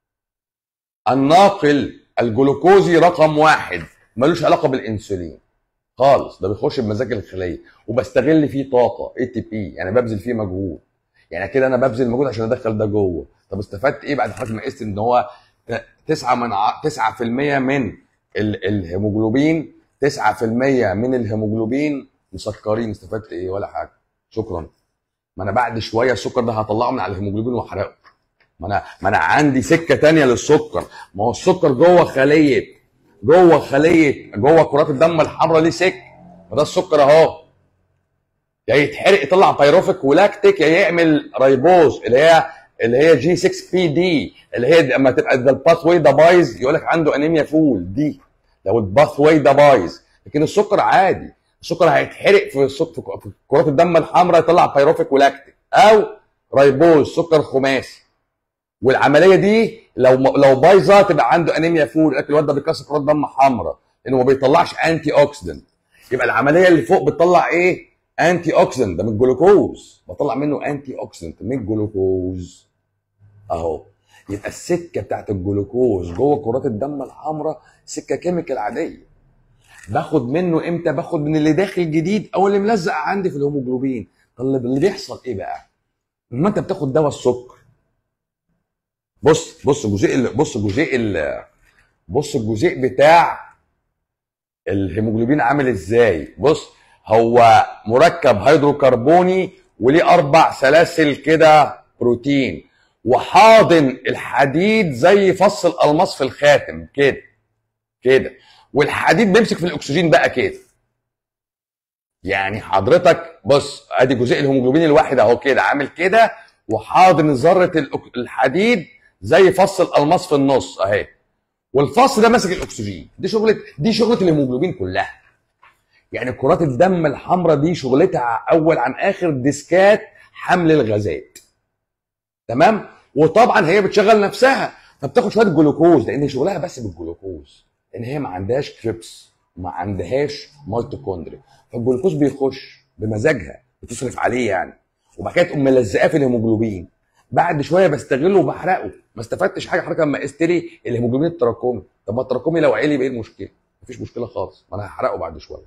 الناقل الجلوكوزي رقم واحد ملوش علاقه بالانسولين خالص ده بيخش بمزاج الخليه وبستغل فيه طاقه اي تي بي يعني ببذل فيه مجهود يعني كده انا ببذل مجهود عشان ادخل ده جوه طب استفدت ايه بعد حضرتك ما قست ان هو 9 من 9% من الهيموجلوبين 9% من الهيموجلوبين مسكرين استفدت ايه ولا حاجه شكرا ما انا بعد شويه السكر ده هطلعه من على الهيموجلوبين واحرقه ما انا ما انا عندي سكه تانية للسكر ما هو السكر جوه خليه جوه خليه جوه كرات الدم الحمراء ليه سكه ما ده السكر اهو يا يتحرق يطلع بايروفيك ولاكتيك يا يعمل رايبوز اللي هي اللي هي جي 6 بي دي اللي هي لما تبقى ده الباث واي ده بايظ يقول لك عنده انيميا فول دي لو الباث واي ده بايظ لكن السكر عادي السكر هيتحرق في السكر في كرات الدم الحمراء يطلع بايروفيك ولاكتيك او رايبوز سكر خماسي والعمليه دي لو لو بايظه تبقى عنده انيميا فول لكن الواد ده بيكسر كرات دم حمراء لانه ما بيطلعش انتي اوكسيدنت يبقى العمليه اللي فوق بتطلع ايه؟ انتي اوكسيدنت ده من الجلوكوز بطلع منه انتي اوكسيدنت من الجلوكوز اهو يبقى السكه بتاعت الجلوكوز جوه كرات الدم الحمراء سكه كيميكال عاديه باخد منه امتى باخد من اللي داخل جديد او اللي ملزق عندي في الهيموجلوبين طب اللي بيحصل ايه بقى لما انت بتاخد دواء السكر بص بص الجزيء بص الجزيء بص الجزيء بتاع الهيموجلوبين عامل ازاي بص هو مركب هيدروكربوني وليه اربع سلاسل كده بروتين وحاضن الحديد زي فص الالماس في الخاتم كده كده والحديد بيمسك في الاكسجين بقى كده يعني حضرتك بص ادي جزيء الهيموجلوبين الواحد اهو كده عامل كده وحاضن ذره الحديد زي فص الالماس في النص اهي والفص ده ماسك الاكسجين دي شغله دي شغله الهيموجلوبين كلها يعني كرات الدم الحمراء دي شغلتها اول عن اخر ديسكات حمل الغازات تمام وطبعا هي بتشغل نفسها فبتاخد شويه جلوكوز لان شغلها بس بالجلوكوز لان هي ما عندهاش كريبس وما عندهاش ميتوكوندريا فالجلوكوز بيخش بمزاجها بتصرف عليه يعني وبعد كده تقوم ملزقاه في الهيموجلوبين بعد شويه بستغله وبحرقه ما استفدتش حاجه حضرتك لما استري الهيموجلوبين التراكمي طب ما التراكمي لو عالي ايه المشكله؟ مفيش مشكله خالص ما انا هحرقه بعد شويه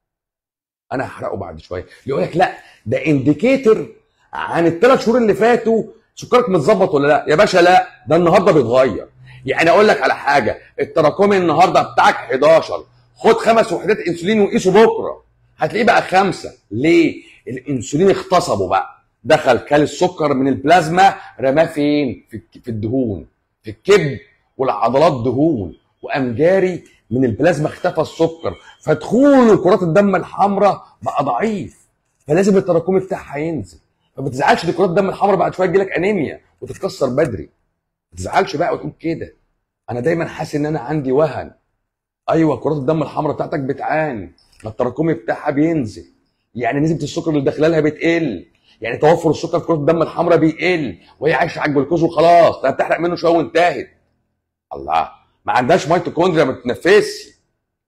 انا هحرقه بعد شويه يقول لك لا ده انديكيتور عن الثلاث شهور اللي فاتوا سكرك متظبط ولا لا يا باشا لا ده النهارده بيتغير يعني اقول لك على حاجه التراكمي النهارده بتاعك 11 خد خمس وحدات انسولين وقيسه بكره هتلاقيه بقى خمسه ليه؟ الانسولين اغتصبه بقى دخل كل السكر من البلازما رماه فين؟ في في الدهون في الكبد والعضلات دهون وقام جاري من البلازما اختفى السكر فدخول كرات الدم الحمراء بقى ضعيف فلازم التراكمي بتاعها ينزل فما تزعلش دي كرات الدم الحمراء بعد شويه تجيلك انيميا وتتكسر بدري ما تزعلش بقى وتقول كده انا دايما حاسس ان انا عندي وهن ايوه كرات الدم الحمراء بتاعتك بتعاني ما التراكمي بتاعها بينزل يعني نسبه السكر اللي داخله لها بتقل يعني توفر السكر في كرات الدم الحمراء بيقل وهي عايشه على الجلوكوز وخلاص ده بتحرق منه شويه وانتهت الله ما عندهاش ميتوكوندريا ما بتتنفسش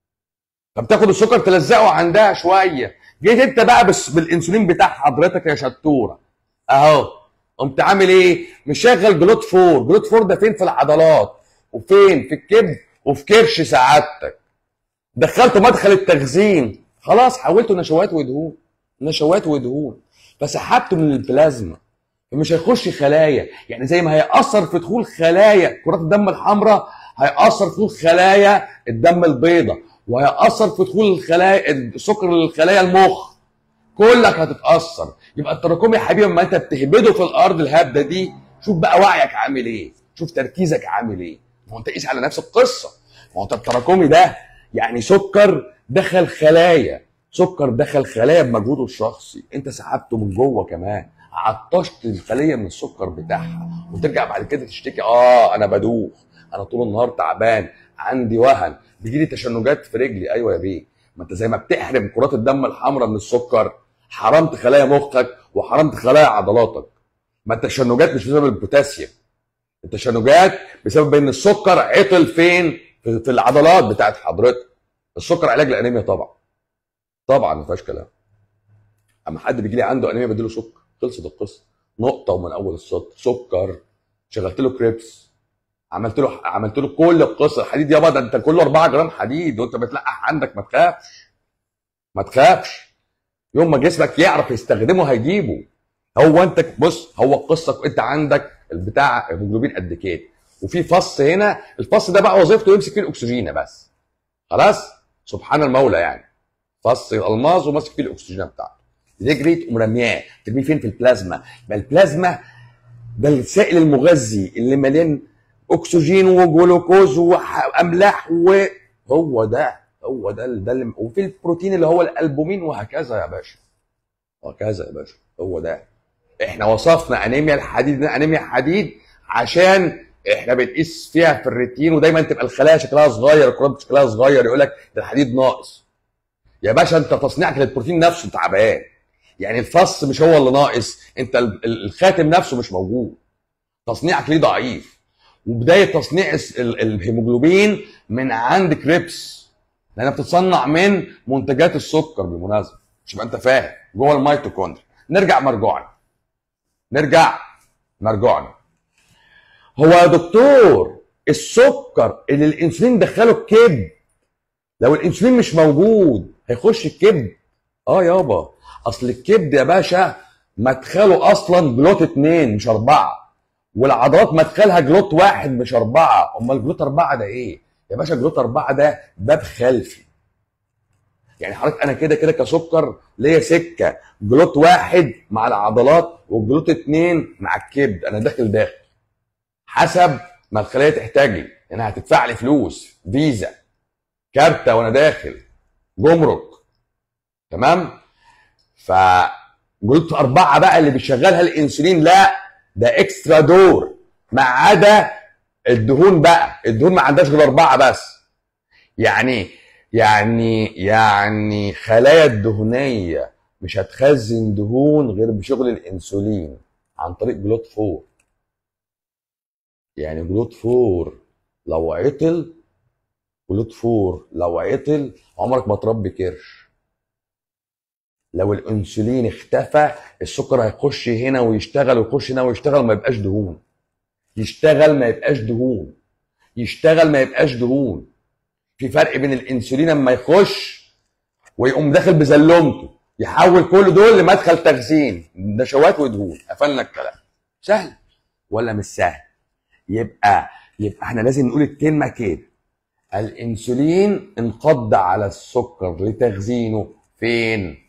فبتاخد السكر تلزقه عندها شويه جيت انت بقى بس بالانسولين بتاع حضرتك يا شطوره اهو قمت عامل ايه؟ مشغل جلوت فور، جلوت فور ده فين في العضلات؟ وفين؟ في الكبد وفي كرش سعادتك. دخلته مدخل التخزين، خلاص حولته نشوات ودهون. نشوات ودهون. فسحبته من البلازما. فمش هيخش خلايا، يعني زي ما هيأثر في دخول خلايا كرات الدم الحمراء هيأثر في دخول خلايا الدم البيضاء، وهيأثر في دخول الخلايا السكر للخلايا المخ. كلك هتتاثر يبقى التراكمي يا حبيبي اما انت بتهبده في الارض الهبده دي شوف بقى وعيك عامل ايه شوف تركيزك عامل ايه ما هو انت قيس على نفس القصه ما هو انت التراكمي ده يعني سكر دخل خلايا سكر دخل خلايا بمجهوده الشخصي انت سحبته من جوه كمان عطشت الخليه من السكر بتاعها وترجع بعد كده تشتكي اه انا بدوخ انا طول النهار تعبان عندي وهن بيجي لي تشنجات في رجلي ايوه يا بيه ما انت زي ما بتحرم كرات الدم الحمراء من السكر حرمت خلايا مخك وحرمت خلايا عضلاتك ما التشنجات مش بسبب البوتاسيوم التشنجات بسبب ان السكر عطل فين في العضلات بتاعت حضرتك السكر علاج الانيميا طبعا طبعا ما فيهاش كلام اما حد بيجي لي عنده انيميا بديله سكر خلصت القصه نقطه ومن اول السطر سكر شغلت له كريبس عملت له عملت له كل القصه الحديد يابا ده انت كله 4 جرام حديد وانت بتلقح عندك ما تخافش ما تخافش يوم ما جسمك يعرف يستخدمه هيجيبه هو انت بص هو القصه انت عندك البتاع هيموجلوبين قد كده وفي فص هنا الفص ده بقى وظيفته يمسك فيه الاكسجين بس خلاص سبحان المولى يعني فص الالماظ وماسك فيه الاكسجين بتاعته رجلي تقوم رمياه ترميه فين في البلازما يبقى البلازما ده السائل المغذي اللي مليان اكسجين وجلوكوز واملاح وهو ده هو ده ده اللي وفي البروتين اللي هو الالبومين وهكذا يا باشا وهكذا يا باشا هو ده احنا وصفنا انيميا الحديد انيميا حديد عشان احنا بنقيس فيها في الريتين ودايما تبقى الخلايا شكلها صغير الكرات شكلها صغير يقول لك ده الحديد ناقص يا باشا انت تصنيعك للبروتين نفسه تعبان يعني الفص مش هو اللي ناقص انت الخاتم نفسه مش موجود تصنيعك ليه ضعيف وبدايه تصنيع الهيموجلوبين من عند كريبس لانها بتتصنع من منتجات السكر بالمناسبه مش يبقى انت فاهم جوه الميتوكوندريا نرجع مرجوعنا نرجع مرجوعنا هو يا دكتور السكر اللي الانسولين دخله الكبد لو الانسولين مش موجود هيخش الكبد اه يابا اصل الكبد يا باشا مدخله اصلا جلوت اتنين مش اربعه والعضلات مدخلها جلوت واحد مش اربعه امال جلوت اربعه ده ايه؟ يا باشا جلوت اربعه ده باب خلفي يعني حضرتك انا كده كده كسكر ليا سكه جلوت واحد مع العضلات وجلوت اتنين مع الكبد انا داخل داخل حسب ما الخليه تحتاج لي يعني هتدفع لي فلوس فيزا كارته وانا داخل جمرك تمام فجلوت اربعه بقى اللي بيشغلها الانسولين لا ده اكسترا دور ما عدا الدهون بقى الدهون ما عندهاش غير اربعه بس يعني يعني يعني خلايا الدهنيه مش هتخزن دهون غير بشغل الانسولين عن طريق جلوت فور يعني جلوت فور لو عطل جلوت فور لو عطل عمرك ما تربي كرش لو الانسولين اختفى السكر هيخش هنا ويشتغل ويخش هنا ويشتغل ما يبقاش دهون يشتغل ما يبقاش دهون يشتغل ما يبقاش دهون في فرق بين الانسولين لما يخش ويقوم داخل بزلمته يحول كل دول لمدخل تخزين نشوات ودهون قفلنا الكلام سهل ولا مش سهل يبقى يبقى احنا لازم نقول الكلمه كده الانسولين انقض على السكر لتخزينه فين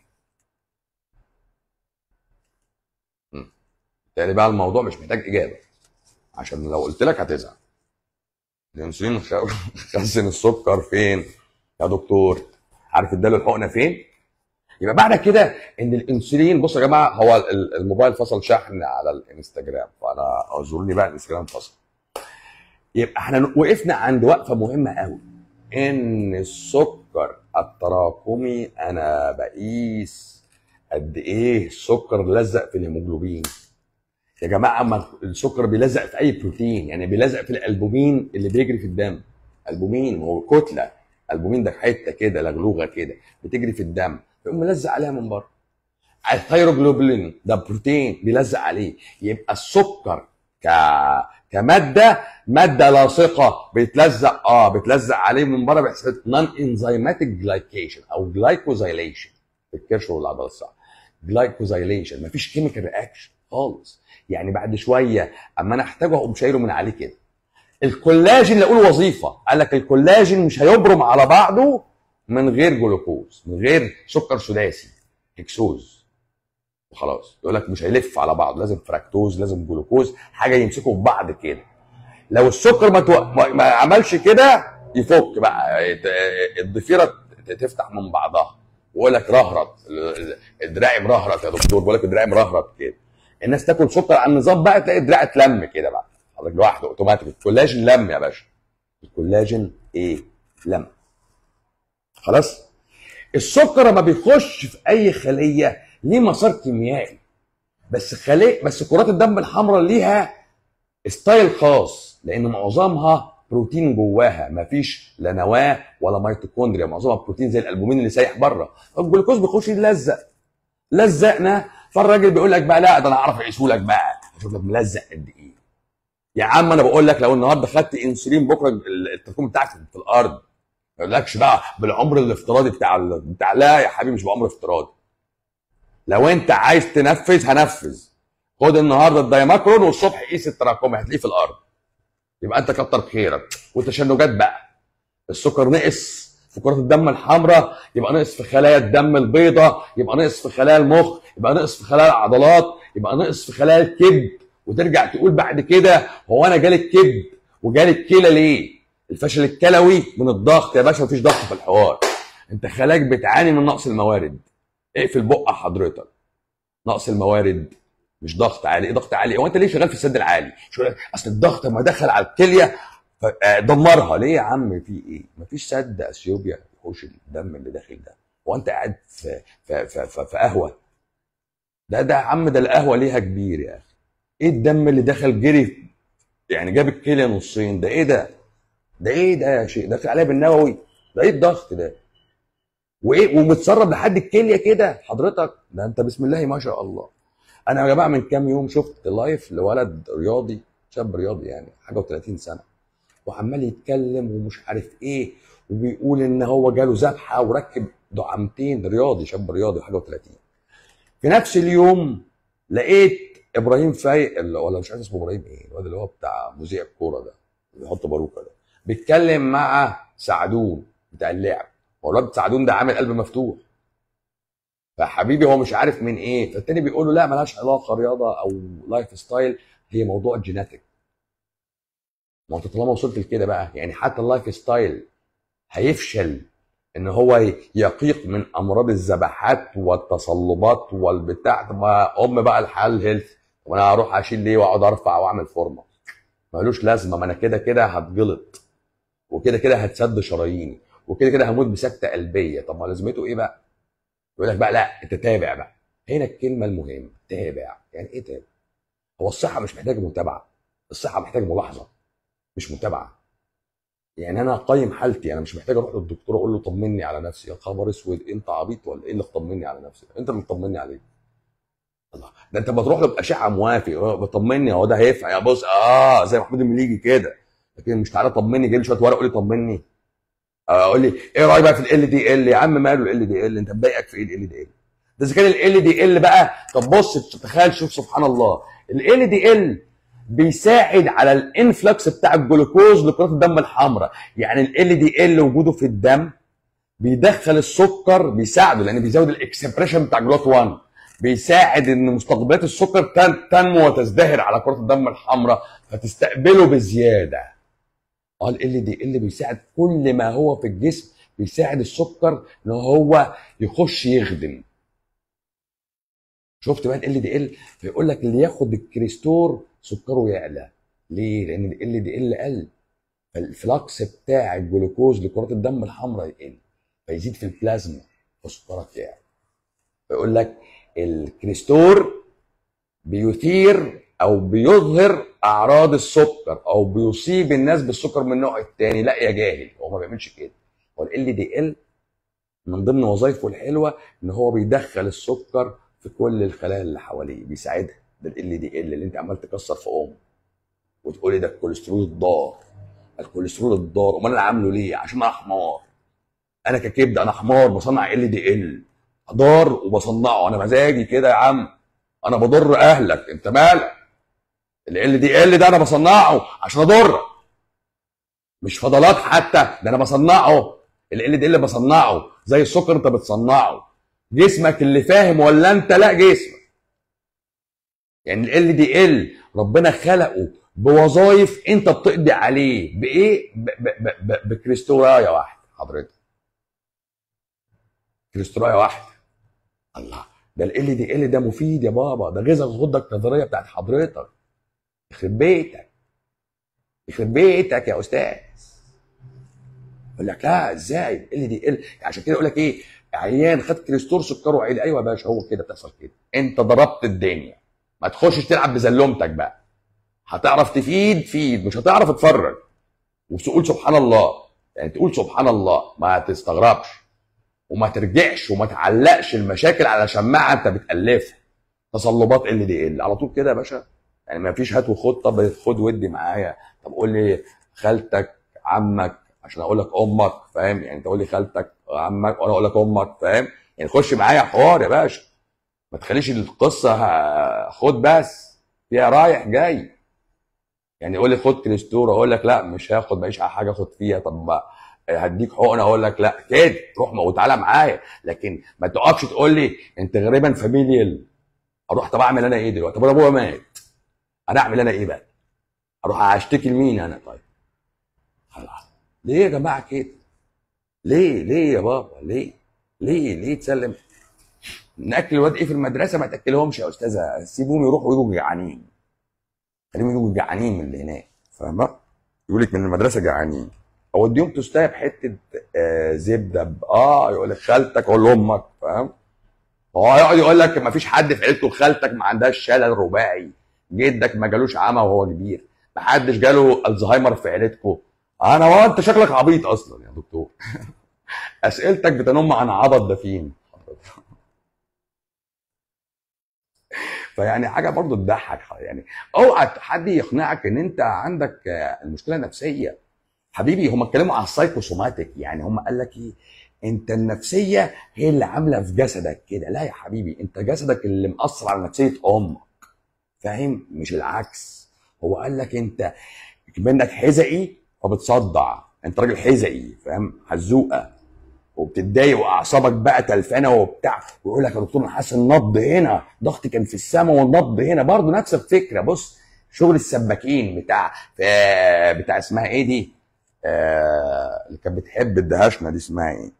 بالتالي بقى الموضوع مش محتاج اجابه عشان لو قلت لك هتزعل الانسولين خزن السكر فين يا دكتور عارف اداله الحقنه فين يبقى بعد كده ان الانسولين بصوا يا جماعه هو الموبايل فصل شحن على الانستجرام فانا اعذروني بقى الانستجرام فصل يبقى احنا وقفنا عند وقفه مهمه قوي ان السكر التراكمي انا بقيس قد ايه السكر لزق في الهيموجلوبين يا جماعه ما السكر بيلزق في اي بروتين يعني بيلزق في الالبومين اللي بيجري في الدم البومين هو كتله البومين ده حته كده لغلوغه كده بتجري في الدم يقوم ملزق عليها من بره الثيروجلوبولين ده بروتين بيلزق عليه يبقى السكر ك كماده ماده لاصقه بيتلزق اه بيتلزق عليه من بره بيحصل نون انزيماتيك جلايكيشن او جلايكوزايليشن في الكرش والعضله الصح جلايكوزايليشن مفيش كيميكال رياكشن خالص يعني بعد شويه اما انا احتاجه اقوم شايله من عليه كده الكولاجين اللي اقول وظيفه قال لك الكولاجين مش هيبرم على بعضه من غير جلوكوز من غير سكر سداسي هكسوز وخلاص يقول لك مش هيلف على بعض لازم فراكتوز لازم جلوكوز حاجه يمسكوا في بعض كده لو السكر ما, تو... ما عملش كده يفك بقى الضفيره تفتح من بعضها ويقول لك رهرت دراعي مرهرت يا دكتور بقول لك دراعي مرهرت كده الناس تاكل سكر على النظام بقى تلاقي دراعها اتلم كده بقى حضرتك لوحده اوتوماتيك الكولاجين لم يا باشا الكولاجين ايه لم خلاص السكر لما بيخش في اي خليه ليه مسار كيميائي بس خليه بس كرات الدم الحمراء ليها ستايل خاص لان معظمها بروتين جواها مفيش لا نواه ولا ميتوكوندريا معظمها بروتين زي الالبومين اللي سايح بره الجلوكوز بيخش يلزق لزقنا فالراجل بيقول لك بقى لا ده انا اعرف اقيسه لك بقى اشوف لك ملزق قد ايه يا عم انا بقول لك لو النهارده خدت انسولين بكره التراكم بتاعك في الارض ما يقولكش بقى بالعمر الافتراضي بتاع ال... بتاع لا يا حبيبي مش بعمر افتراضي لو انت عايز تنفذ هنفذ خد النهارده الدايماكرون والصبح قيس التراكمي هتلاقيه في الارض يبقى انت كتر خيرك والتشنجات بقى السكر نقص في كرات الدم الحمراء يبقى نقص في خلايا الدم البيضاء يبقى نقص في خلايا المخ يبقى نقص في خلايا العضلات يبقى نقص في خلايا الكبد وترجع تقول بعد كده هو انا جالي الكبد وجالي الكلى ليه الفشل الكلوي من الضغط يا باشا مفيش ضغط في الحوار انت خلاك بتعاني من نقص الموارد اقفل بقى حضرتك نقص الموارد مش ضغط عالي ايه ضغط عالي هو انت ليه شغال في السد العالي شو اصل الضغط ما دخل على الكليه ف- آه، دمرها ليه يا عم في ايه مفيش سد اثيوبيا يحوش الدم اللي داخل ده هو انت قاعد في في في, في, في قهوه ده ده يا عم ده القهوه ليها كبير يا اخي ايه الدم اللي دخل جري يعني جاب الكليه نصين ده ايه ده ده ايه ده يا شيخ ده عليها بالنووي ده ايه الضغط ده وايه ومتسرب لحد الكليه كده حضرتك ده انت بسم الله ما شاء الله انا يا جماعه من كام يوم شفت لايف لولد رياضي شاب رياضي يعني حاجه و30 سنه وعمال يتكلم ومش عارف ايه وبيقول ان هو جاله ذبحه وركب دعامتين رياضي شاب رياضي حاجه و30 في نفس اليوم لقيت ابراهيم فايق اللي- ولا مش عارف اسمه ابراهيم ايه الواد اللي هو بتاع مذيع الكوره ده اللي بيحط باروكه ده بيتكلم مع سعدون بتاع اللعب هو الواد سعدون ده عامل قلب مفتوح فحبيبي هو مش عارف من ايه فالتاني بيقول له لا ملهاش علاقه رياضه او لايف ستايل هي موضوع جيناتيك ما انت طالما وصلت لكده بقى يعني حتى اللايف ستايل هيفشل ان هو يقيق من امراض الذبحات والتصلبات والبتاع طب ما ام بقى الحل هيلث وانا هروح اشيل ليه واقعد ارفع واعمل فورمه ملوش لازمه ما انا كده كده هتجلط وكده كده هتسد شراييني وكده كده هموت بسكته قلبيه طب ما لازمته ايه بقى؟ يقول لك بقى لا انت تابع بقى هنا الكلمه المهمه تابع يعني ايه تابع؟ هو الصحه مش محتاجه متابعه الصحه محتاجه ملاحظه مش متابعه يعني انا اقيم حالتي انا مش محتاج اروح للدكتور اقول له طمني على نفسي يا خبر اسود انت عبيط ولا ايه اللي تطمني على نفسي انت اللي مطمني عليك الله ده انت بتروح له باشعه موافق اه، بطمني هو ده هينفع يا بص اه زي محمود المليجي كده لكن مش تعالى طمني جيب لي شويه ورق قول لي طمني اه، قول لي ايه رايك بقى في ال دي ال يا عم ماله ال دي ال انت مضايقك في ايه ال دي ال ده اذا كان ال دي ال بقى طب بص تخيل شوف سبحان الله ال دي ال بيساعد على الانفلكس بتاع الجلوكوز لكرات الدم الحمراء يعني ال دي ال وجوده في الدم بيدخل السكر بيساعده لان بيزود الاكسبريشن بتاع جلوت 1 بيساعد ان مستقبلات السكر تن- تنمو وتزدهر على كرات الدم الحمراء فتستقبله بزياده اه ال دي ال بيساعد كل ما هو في الجسم بيساعد السكر ان هو يخش يخدم شفت بقى ال دي ال فيقول لك اللي ياخد الكريستور سكره يعلى ليه؟ لان ال دي ال قل فالفلكس بتاع الجلوكوز لكرات الدم الحمراء يقل فيزيد في البلازما فسكرك يعلى فيقول لك الكريستور بيثير او بيظهر اعراض السكر او بيصيب الناس بالسكر من النوع الثاني لا يا جاهل هو ما بيعملش كده هو ال دي ال من ضمن وظائفه الحلوه ان هو بيدخل السكر في كل الخلايا اللي حواليه بيساعدها ده ال دي ال اللي انت عمال تكسر في ام وتقول لي ده الكوليسترول الضار الكوليسترول الضار امال انا عامله ليه عشان انا حمار انا ككبده انا حمار بصنع ال دي ال ضار وبصنعه انا مزاجي كده يا عم انا بضر اهلك انت مالك ال دي ال ده انا بصنعه عشان اضرك مش فضلات حتى ده انا بصنعه ال دي ال بصنعه زي السكر انت بتصنعه جسمك اللي فاهم ولا انت لا جسمك يعني ال دي ال ربنا خلقه بوظائف انت بتقضي عليه بايه ب- ب- ب- ب- بكريستورايه واحده حضرتك كريستورايه واحده الله ده ال دي ال ده مفيد يا بابا ده غذاء الغده الكظريه بتاعت حضرتك يخرب بيتك يخرب بيتك يا استاذ يقول لك لا ازاي ال دي ال عشان كده يقول لك ايه عيان خد كريستور سكره عالي ايوه يا باشا هو كده بتحصل كده انت ضربت الدنيا ما تخشش تلعب بزلومتك بقى هتعرف تفيد فيد مش هتعرف تتفرج وتقول سبحان الله يعني تقول سبحان الله ما تستغربش وما ترجعش وما تعلقش المشاكل على شماعه انت بتالفها تصلبات ال دي ال على طول كده يا باشا يعني ما فيش هات وخد طب خد ودي معايا طب قول لي خالتك عمك عشان اقول لك امك فاهم يعني انت قول لي خالتك عمك وانا اقول لك امك فاهم يعني خش معايا حوار يا باشا ما تخليش القصه ه- خد بس فيها رايح جاي يعني قول لي خد كريستور اقول لك لا مش هاخد ماليش حاجه اخد فيها طب ما هديك حقنه اقول لك لا كده روح ما- وتعالى معايا لكن ما تقفش تقول لي انت غالبا فاميليال اروح طب اعمل انا ايه دلوقتي طب انا ابويا مات انا اعمل انا ايه بقى اروح اشتكي لمين انا طيب خلاص ليه يا جماعه كده ليه ليه يا بابا ليه ليه ليه تسلم ناكل الواد ايه في المدرسه ما تاكلهمش يا استاذه سيبوهم يروحوا يجوا جعانين خليهم يجوا جعانين من اللي هناك فاهمه يقول لك من المدرسه جعانين اوديهم تستاهل بحته آه زبده ب- اه يقول لك خالتك اقول لامك فاهم هو يقعد يقول لك ما فيش حد في عيلته خالتك ما عندهاش شلل رباعي جدك ما جالوش عمى وهو كبير ما حدش جاله الزهايمر في عيلتكم انا هو انت شكلك عبيط اصلا يا دكتور اسئلتك بتنم عن عبط دفين فيعني حاجه برضو تضحك يعني اوعى حد يقنعك ان انت عندك آه، المشكله نفسيه حبيبي هم اتكلموا على السايكوسوماتيك يعني هم قال لك ايه انت النفسيه هي اللي عامله في جسدك كده لا يا حبيبي انت جسدك اللي مأثر على نفسيه امك فاهم مش العكس هو قال لك انت منك حزقي فبتصدع انت راجل حزقي فاهم حزوقه وبتتضايق واعصابك بقى تلفانه وبتاع ويقول لك يا دكتور انا حاسس النبض هنا ضغطي كان في السماء والنبض هنا برضه نفس الفكره بص شغل السباكين بتاع آه، بتاع اسمها ايه دي آه، اللي كانت بتحب الدهشنا دي اسمها ايه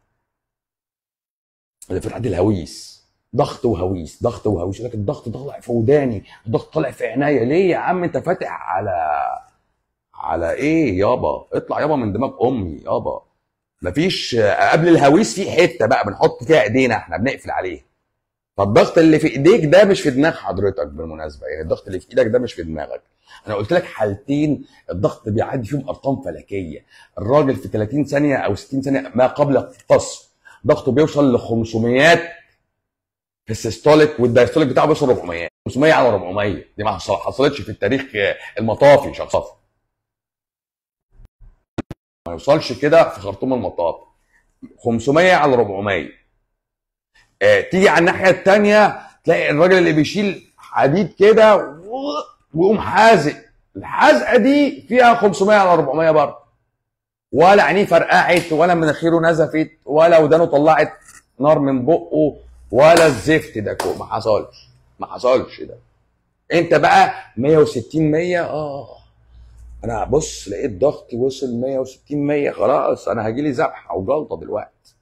اللي فتحت الهويس ضغط وهويس ضغط وهويس يقول لك الضغط طالع في وداني الضغط طالع في عينيا ليه يا عم انت فاتح على على ايه يابا اطلع يابا من دماغ امي يابا مفيش آه، قبل الهويس في حته بقى بنحط فيها ايدينا احنا بنقفل عليها فالضغط اللي في ايديك ده مش في دماغ حضرتك بالمناسبه يعني الضغط اللي في ايدك ده مش في دماغك انا قلت لك حالتين الضغط بيعدي فيهم ارقام فلكيه الراجل في 30 ثانيه او 60 ثانيه ما قبل القصف ضغطه بيوصل ل 500 في السيستوليك والدايستوليك بتاعه بيوصل 400 500 على 400 دي ما حصل- حصلتش في التاريخ آه، المطافي شخصا ما يوصلش كده في خرطوم المطاف 500 على 400 آه، تيجي على الناحيه الثانيه تلاقي الراجل اللي بيشيل حديد كده و- ويقوم حازق الحزقه دي فيها 500 على 400 برضه ولا عينيه فرقعت ولا مناخيره نزفت ولا ودانه طلعت نار من بقه ولا الزفت ده كله ما حصلش ما حصلش ده انت بقى 160 100 اه انا بص لقيت ضغطي وصل 160 100 خلاص انا هجي لي ذبحه او جلطه دلوقتي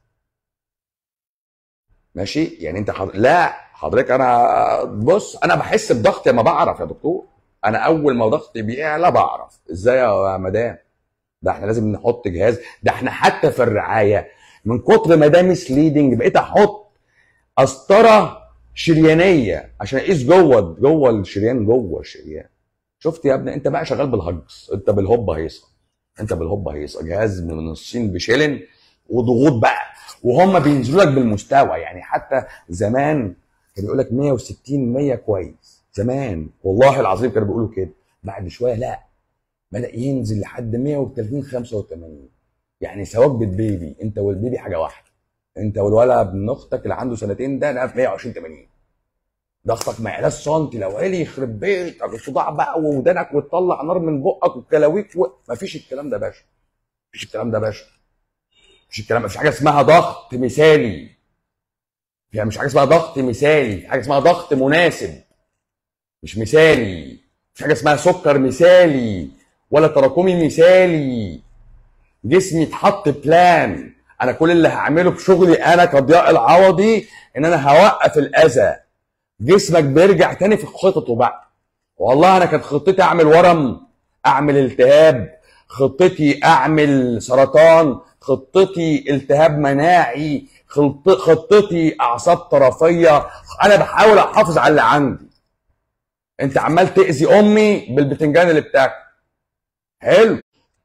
ماشي يعني انت حضر... لا حضرتك انا بص انا بحس بضغطي لما بعرف يا دكتور انا اول ما ضغطي بيعلى بعرف ازاي يا مدام ده احنا لازم نحط جهاز ده احنا حتى في الرعايه من كتر ما ده مسليدنج بقيت احط قسطره شريانيه عشان اقيس جوه جوه الشريان جوه الشريان شفت يا ابني انت بقى شغال بالهجص انت بالهوبا هيصه انت بالهوبا هيصه جهاز من الصين بشيلن وضغوط بقى وهم بينزلوا لك بالمستوى يعني حتى زمان كان يقول لك 160 100 كويس زمان والله العظيم كانوا بيقولوا كده بعد شويه لا بدا ينزل لحد 130 85 يعني سواك بالبيبي انت والبيبي حاجه واحده انت والولد ابن اختك اللي عنده سنتين ده انا في 120 80 ضغطك ما يعلاش سنتي لو عالي يخرب بيتك الصداع بقى وودانك وتطلع نار من بقك والكلاويك و... مفيش الكلام ده يا باشا مفيش الكلام ده يا باشا مفيش الكلام مفيش حاجه اسمها ضغط مثالي يعني مش حاجه اسمها ضغط مثالي في حاجه اسمها ضغط مناسب مش مثالي مش حاجه اسمها سكر مثالي ولا تراكمي مثالي جسمي اتحط بلان انا كل اللي هعمله بشغلي انا كضياء العوضي ان انا هوقف الاذى جسمك بيرجع تاني في خططه بقى والله انا كانت خطتي اعمل ورم اعمل التهاب خطتي اعمل سرطان خطتي التهاب مناعي خلط- خطتي اعصاب طرفيه انا بحاول احافظ على اللي عندي انت عمال تاذي امي بالبتنجان اللي بتاكل حلو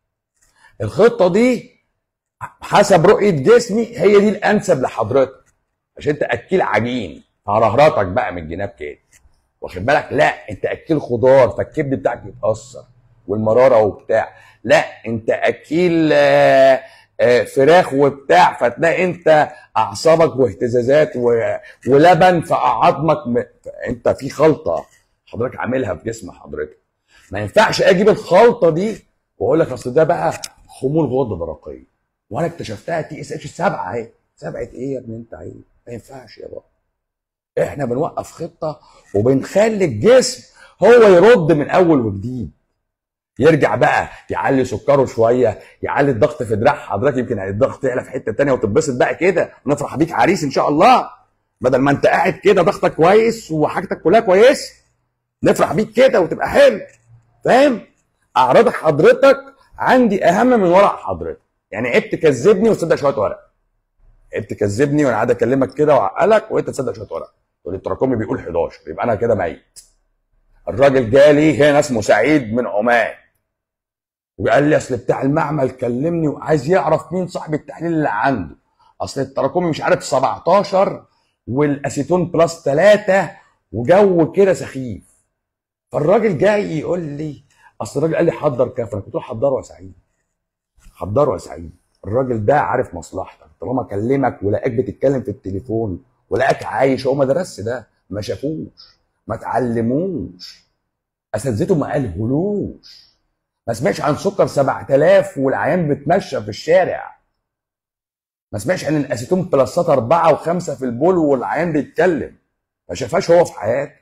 الخطه دي حسب رؤيه جسمي هي دي الانسب لحضرتك عشان انت اكيل عجين هرهرتك بقى من الجناب كده واخد بالك لا انت اكيل خضار فالكبد بتاعك يتاثر والمراره وبتاع لا انت اكيل آه، آه، فراخ وبتاع فتلاقي انت اعصابك واهتزازات و- ولبن في عظمك م... انت في خلطه حضرتك عاملها في جسم حضرتك ما ينفعش اجيب الخلطه دي واقول لك اصل ده بقى خمول غده درقيه وانا اكتشفتها تي اس اتش 7 اهي سبعه ايه يا ابني انت عيب ما ينفعش يا بابا احنا بنوقف خطه وبنخلي الجسم هو يرد من اول وجديد يرجع بقى يعلي سكره شويه يعلي الضغط في دراع حضرتك يمكن الضغط يعلى في حته تانية وتتبسط بقى كده ونفرح بيك عريس ان شاء الله بدل ما انت قاعد كده ضغطك كويس وحاجتك كلها كويس نفرح بيك كده وتبقى حلو فاهم اعراض حضرتك عندي اهم من ورق حضرتك يعني عيب تكذبني وتصدق شويه ورق عيب تكذبني وانا قاعد اكلمك كده واعقلك وانت تصدق شويه ورق تقول لي التراكمي بيقول 11 يبقى انا كده ميت الراجل جالي هنا اسمه سعيد من عمان وقال لي اصل بتاع المعمل كلمني وعايز يعرف مين صاحب التحليل اللي عنده اصل التراكمي مش عارف 17 والاسيتون بلس 3 وجو كده سخيف فالراجل جاي يقول لي اصل الراجل قال لي حضر كاف انا كنت له حضره يا سعيد حضره يا سعيد الراجل ده عارف مصلحتك طالما كلمك ولقاك بتتكلم في التليفون ولقاك عايش هو ما درسش ده ما شافوش ما تعلموش اساتذته ما قالهولوش ما سمعش عن سكر 7000 والعيان بتمشى في الشارع ما سمعش عن الاسيتون بلسات أربعة وخمسة في البول والعيان بيتكلم ما شافهاش هو في حياته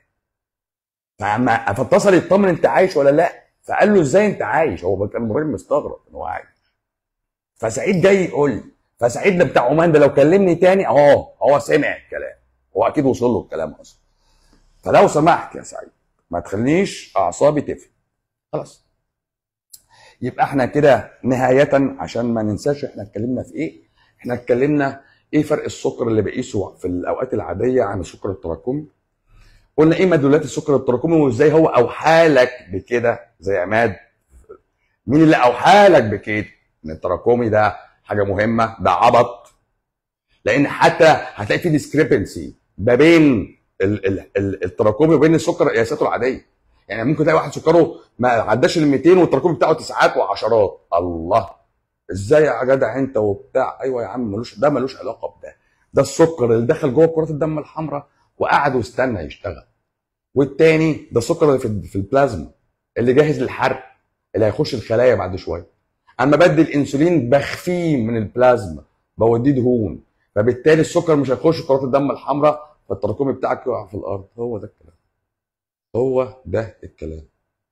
فما فاتصل يطمن انت عايش ولا لا فقال له ازاي انت عايش هو كان الراجل مستغرب ان هو عايش فسعيد جاي يقول لي فسعيد ده بتاع عمان ده لو كلمني تاني اهو هو سمع الكلام هو اكيد وصل له الكلام اصلا فلو سمحت يا سعيد ما تخلينيش اعصابي تفهم خلاص يبقى احنا كده نهاية عشان ما ننساش احنا اتكلمنا في ايه احنا اتكلمنا ايه فرق السكر اللي بقيسه في الاوقات العادية عن السكر التراكمي قلنا ايه مدلولات السكر التراكمي وازاي هو اوحى لك بكده زي عماد مين اللي اوحى لك بكده ان التراكمي ده حاجه مهمه ده عبط لان حتى هتلاقي في ديسكريبنسي ما بين ال- ال- ال- التراكمي وبين السكر قياساته العاديه يعني ممكن تلاقي واحد سكره ما عداش ال 200 والتراكمي بتاعه تسعات وعشرات الله ازاي يا جدع انت وبتاع ايوه يا عم ملوش ده ملوش علاقه بده ده السكر اللي دخل جوه كرات الدم الحمراء وقعد واستنى يشتغل والتاني ده السكر اللي في في البلازما اللي جاهز للحرق اللي هيخش الخلايا بعد شويه اما بدي الانسولين بخفيه من البلازما بوديه دهون فبالتالي السكر مش هيخش كرات الدم الحمراء فالتراكمي بتاعك يقع في الارض هو ده الكلام هو ده الكلام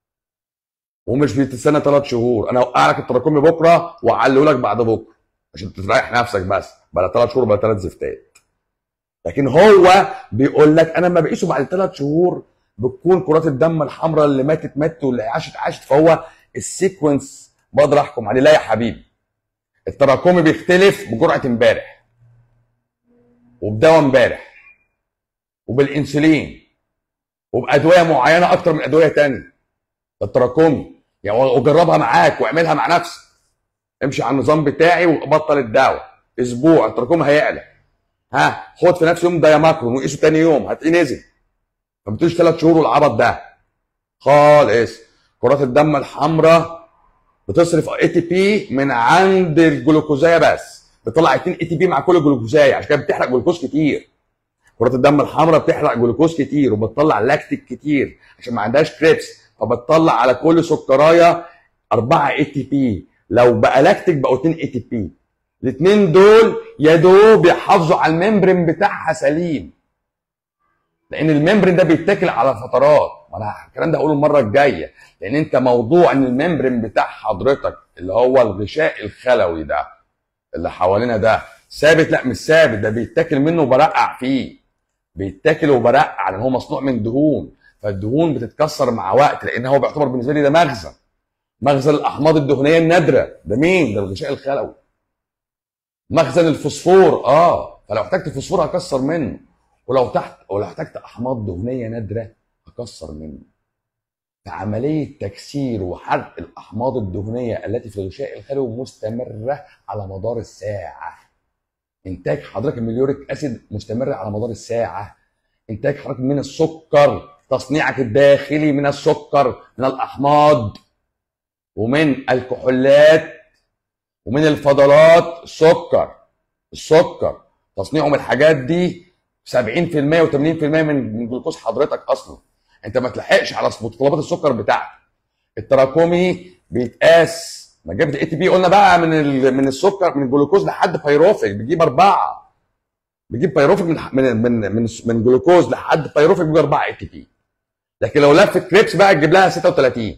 ومش بتستنى ثلاث شهور انا اوقع لك التراكمي بكره واعليه لك بعد بكره عشان تريح نفسك بس بلا ثلاث شهور بلا ثلاث زفتات لكن هو بيقول لك انا لما بقيسه بعد ثلاث شهور بتكون كرات الدم الحمراء اللي ماتت ماتت واللي عاشت عاشت فهو السيكونس بقدر احكم عليه لا يا حبيبي التراكمي بيختلف بجرعه امبارح وبدواء امبارح وبالانسولين وبادويه معينه اكتر من ادويه تانية التراكمي يعني وجربها معاك واعملها مع نفسك امشي على النظام بتاعي وبطل الدواء اسبوع التراكمي هيعلى ها خد في نفس يوم دايماكرون وقيسه تاني يوم هتلاقيه نزل ما بتقولش ثلاث شهور والعبط ده خالص كرات الدم الحمراء بتصرف اي تي بي من عند الجلوكوزايه بس بتطلع 2 اي تي بي مع كل جلوكوزايه عشان كده بتحرق جلوكوز كتير كرات الدم الحمراء بتحرق جلوكوز كتير وبتطلع لاكتيك كتير عشان ما عندهاش كريبس فبتطلع على كل سكرايه 4 اي تي بي لو بقى لاكتيك بقوا 2 اي تي بي الاثنين دول يا دوب يحافظوا على الممبرين بتاعها سليم لان الممبرين ده بيتاكل على فترات وانا الكلام ده هقوله المره الجايه لان انت موضوع ان الممبرين بتاع حضرتك اللي هو الغشاء الخلوي ده اللي حوالينا ده ثابت لا مش ثابت ده بيتاكل منه وبرقع فيه بيتاكل وبرقع لان هو مصنوع من دهون فالدهون بتتكسر مع وقت لان هو بيعتبر بالنسبه لي ده مخزن مخزن الاحماض الدهنيه النادره ده مين ده الغشاء الخلوي مخزن الفوسفور اه فلو احتجت فوسفور هكسر منه ولو تحت ولو احتجت احماض دهنيه نادره هكسر منه فعمليه تكسير وحرق الاحماض الدهنيه التي في الغشاء الخلوي مستمره على مدار الساعه انتاج حضرتك المليوريك اسيد مستمر على مدار الساعه انتاج حضرتك من السكر تصنيعك الداخلي من السكر من الاحماض ومن الكحولات ومن الفضلات سكر السكر تصنيعه من الحاجات دي 70% و80% من من جلوكوز حضرتك اصلا انت ما تلحقش على متطلبات السكر بتاعتك التراكمي بيتقاس ما جبت اي تي بي قلنا بقى من ال... من السكر من الجلوكوز لحد بايروفيك بيجيب اربعه بيجيب بايروفيك من من من من, من جلوكوز لحد بايروفيك بيجيب اربعه اي تي بي لكن لو لف كريبس بقى تجيب لها 36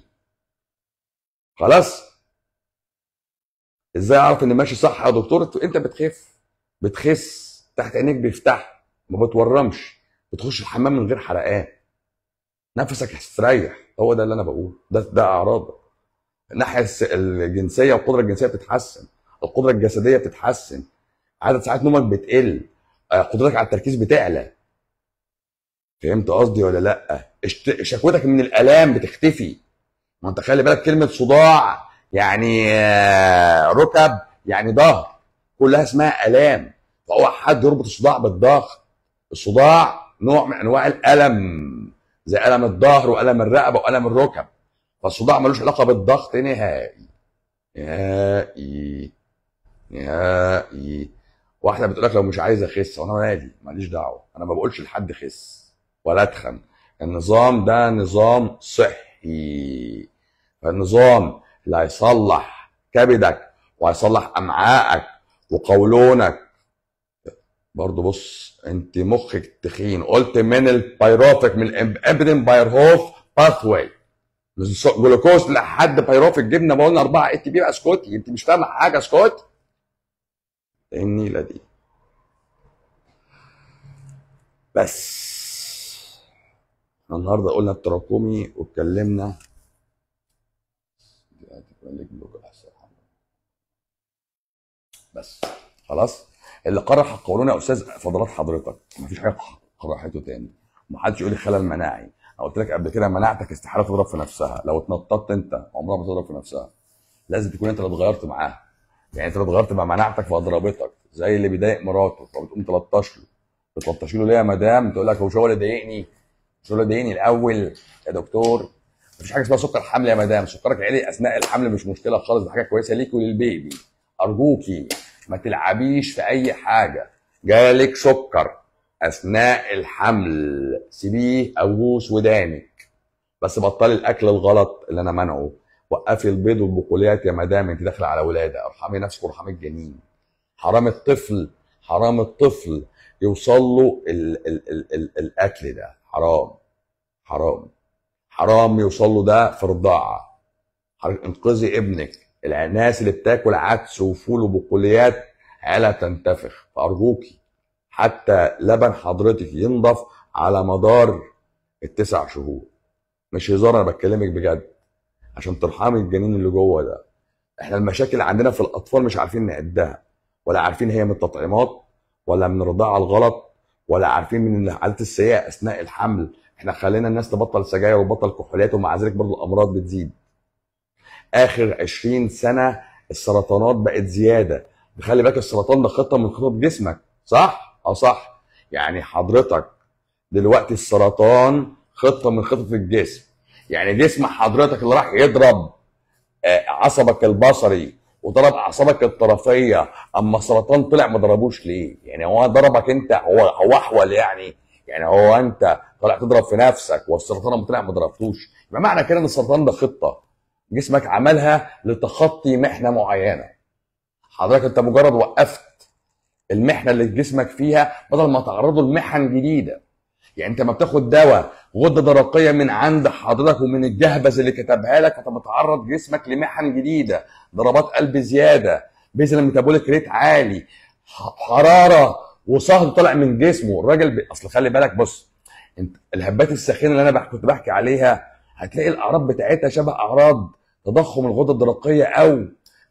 خلاص ازاي اعرف ان ماشي صح يا دكتور انت بتخف بتخس تحت عينيك بيفتح ما بتورمش بتخش الحمام من غير حرقان نفسك يستريح هو ده اللي انا بقوله ده ده اعراض الناحيه الجنسيه والقدره الجنسيه بتتحسن القدره الجسديه بتتحسن عدد ساعات نومك بتقل آه، قدرتك على التركيز بتعلى فهمت قصدي ولا لا شكوتك من الالام بتختفي ما انت خلي بالك كلمه صداع يعني آه، ركب يعني ظهر كلها اسمها الام فهو حد يربط الصداع بالضغط الصداع نوع من انواع الالم زي الم الظهر والم الرقبه والم الركب فالصداع ملوش علاقه بالضغط نهائي نهائي نهائي واحده بتقول لك لو مش عايز اخس وانا مالي ماليش دعوه انا ما بقولش لحد خس ولا اتخن النظام ده نظام صحي النظام اللي هيصلح كبدك وهيصلح امعائك وقولونك برضه بص انت مخك تخين قلت من البيروفيك من الابرين بايرهوف باثواي جلوكوز لحد بايروفيك جبنا ما قلنا 4 اي تي بي اسكتي انت مش فاهمه حاجه اسكت النيله دي بس النهارده قلنا التراكمي واتكلمنا بس خلاص اللي قرح القولون يا استاذ فضلات حضرتك مفيش حاجه قرحته تاني ومحدش يقول لي خلل مناعي انا قلت لك قبل كده مناعتك استحاله تضرب في نفسها لو اتنططت انت عمرها ما تضرب في نفسها لازم تكون انت اللي اتغيرت معاها يعني انت اللي اتغيرت مع مناعتك فاضربتك زي اللي بيضايق مراته فبتقوم تلطش له بتلطش له ليه يا مدام تقول لك هو شو اللي ضايقني شو اللي ضايقني الاول يا دكتور مفيش حاجه اسمها سكر حمل يا مدام سكرك عالي اثناء الحمل مش مشكله خالص دي حاجه كويسه ليكي وللبيبي ارجوكي ما تلعبيش في اي حاجه جالك سكر اثناء الحمل سيبيه ابوس ودانك بس بطلي الاكل الغلط اللي انا منعه وقفي البيض والبقوليات يا مدام انت داخله على ولاده ارحمي نفسك وارحمي الجنين حرام الطفل حرام الطفل يوصل له ال ال ال ال الاكل ده حرام حرام حرام يوصل له ده في رضاعه انقذي ابنك الناس اللي بتاكل عدس وفول وبقوليات عيالها تنتفخ فارجوكي حتى لبن حضرتك ينضف على مدار التسع شهور مش هزار انا بكلمك بجد عشان ترحمي الجنين اللي جوه ده احنا المشاكل عندنا في الاطفال مش عارفين نعدها ولا عارفين هي من التطعيمات ولا من الرضاعه الغلط ولا عارفين من الحالات السيئه اثناء الحمل احنا خلينا الناس تبطل سجاير وتبطل كحولات ومع ذلك برضه الامراض بتزيد اخر 20 سنه السرطانات بقت زياده خلي بالك السرطان ده خطه من خطط جسمك صح اه صح يعني حضرتك دلوقتي السرطان خطه من خطط الجسم يعني جسم حضرتك اللي راح يضرب آه، عصبك البصري وضرب اعصابك الطرفيه اما السرطان طلع ما ضربوش ليه؟ يعني هو ضربك انت هو هو احول يعني يعني هو انت طلع تضرب في نفسك والسرطان لما طلع ما ضربتوش يبقى معنى كده ان السرطان ده خطه جسمك عملها لتخطي محنه معينه حضرتك انت مجرد وقفت المحنه اللي جسمك فيها بدل ما تعرضه لمحن جديده يعني انت ما بتاخد دواء غده درقيه من عند حضرتك ومن الجهبذ اللي كتبها لك فانت بتعرض جسمك لمحن جديده ضربات قلب زياده بيزل الميتابوليك ريت عالي حراره وصهد طالع من جسمه الراجل ب... اصل خلي بالك بص انت الهبات الساخنه اللي انا كنت بحكي عليها هتلاقي الاعراض بتاعتها شبه اعراض تضخم الغده الدرقيه او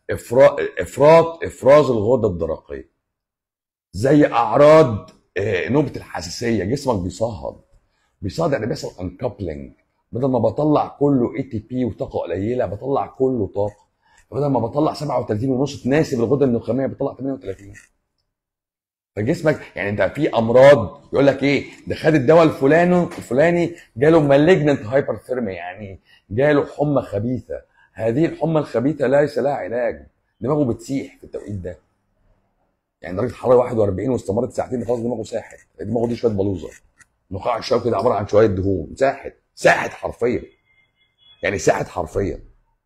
افراط افراز الغده الدرقيه زي اعراض آه، نوبه الحساسيه جسمك بيصهد بيصهد يعني بيحصل انكابلنج بدل ما بطلع كله اي تي بي وطاقه قليله بطلع كله طاقه بدل ما بطلع 37 ونص تناسب الغده النخاميه بطلع 38 فجسمك يعني انت في امراض يقول لك ايه ده خد الدواء الفلاني الفلاني جاله مالجنت هايبرثيرميا يعني جاله حمى خبيثه هذه الحمى الخبيثه ليس لها علاج دماغه بتسيح في التوقيت ده يعني درجه حراره 41 واستمرت ساعتين خلاص دماغه ساحت دماغه دي شويه بلوزه نخاع الشوكي ده عباره عن شويه دهون ساحت ساحت حرفيا يعني ساحت حرفيا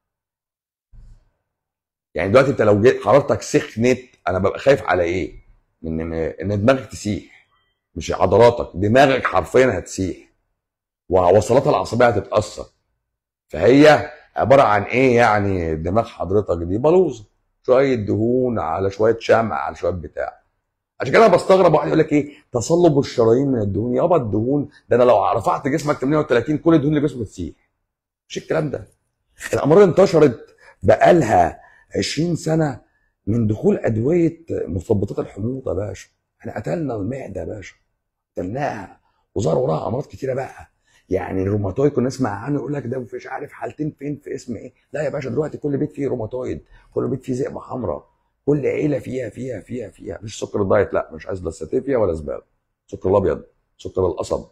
يعني دلوقتي انت لو جيت حرارتك سخنت انا ببقى خايف على ايه؟ ان ان دماغك تسيح مش عضلاتك دماغك حرفيا هتسيح ووصلاتها العصبيه هتتاثر فهي عباره عن ايه يعني دماغ حضرتك دي بلوزه شويه دهون على شويه شمع على شويه بتاع عشان كده انا بستغرب واحد يقول لك ايه تصلب الشرايين من الدهون يابا الدهون ده انا لو رفعت جسمك 38 كل الدهون اللي جسمك تسيح مش الكلام ده الامراض انتشرت بقالها 20 سنه من دخول ادويه مثبطات الحموضه يا باشا احنا قتلنا المعده يا باشا قتلناها وظهر وراها امراض كتيره بقى يعني الروماتويد كنا نسمع عنه يقول لك ده مش عارف حالتين فين في اسم ايه لا يا باشا دلوقتي كل بيت فيه روماتويد كل بيت فيه ذئبه حمراء كل عيله فيها فيها فيها فيها مش سكر الدايت لا مش عايز لا ستيفيا ولا زباله سكر الابيض سكر القصب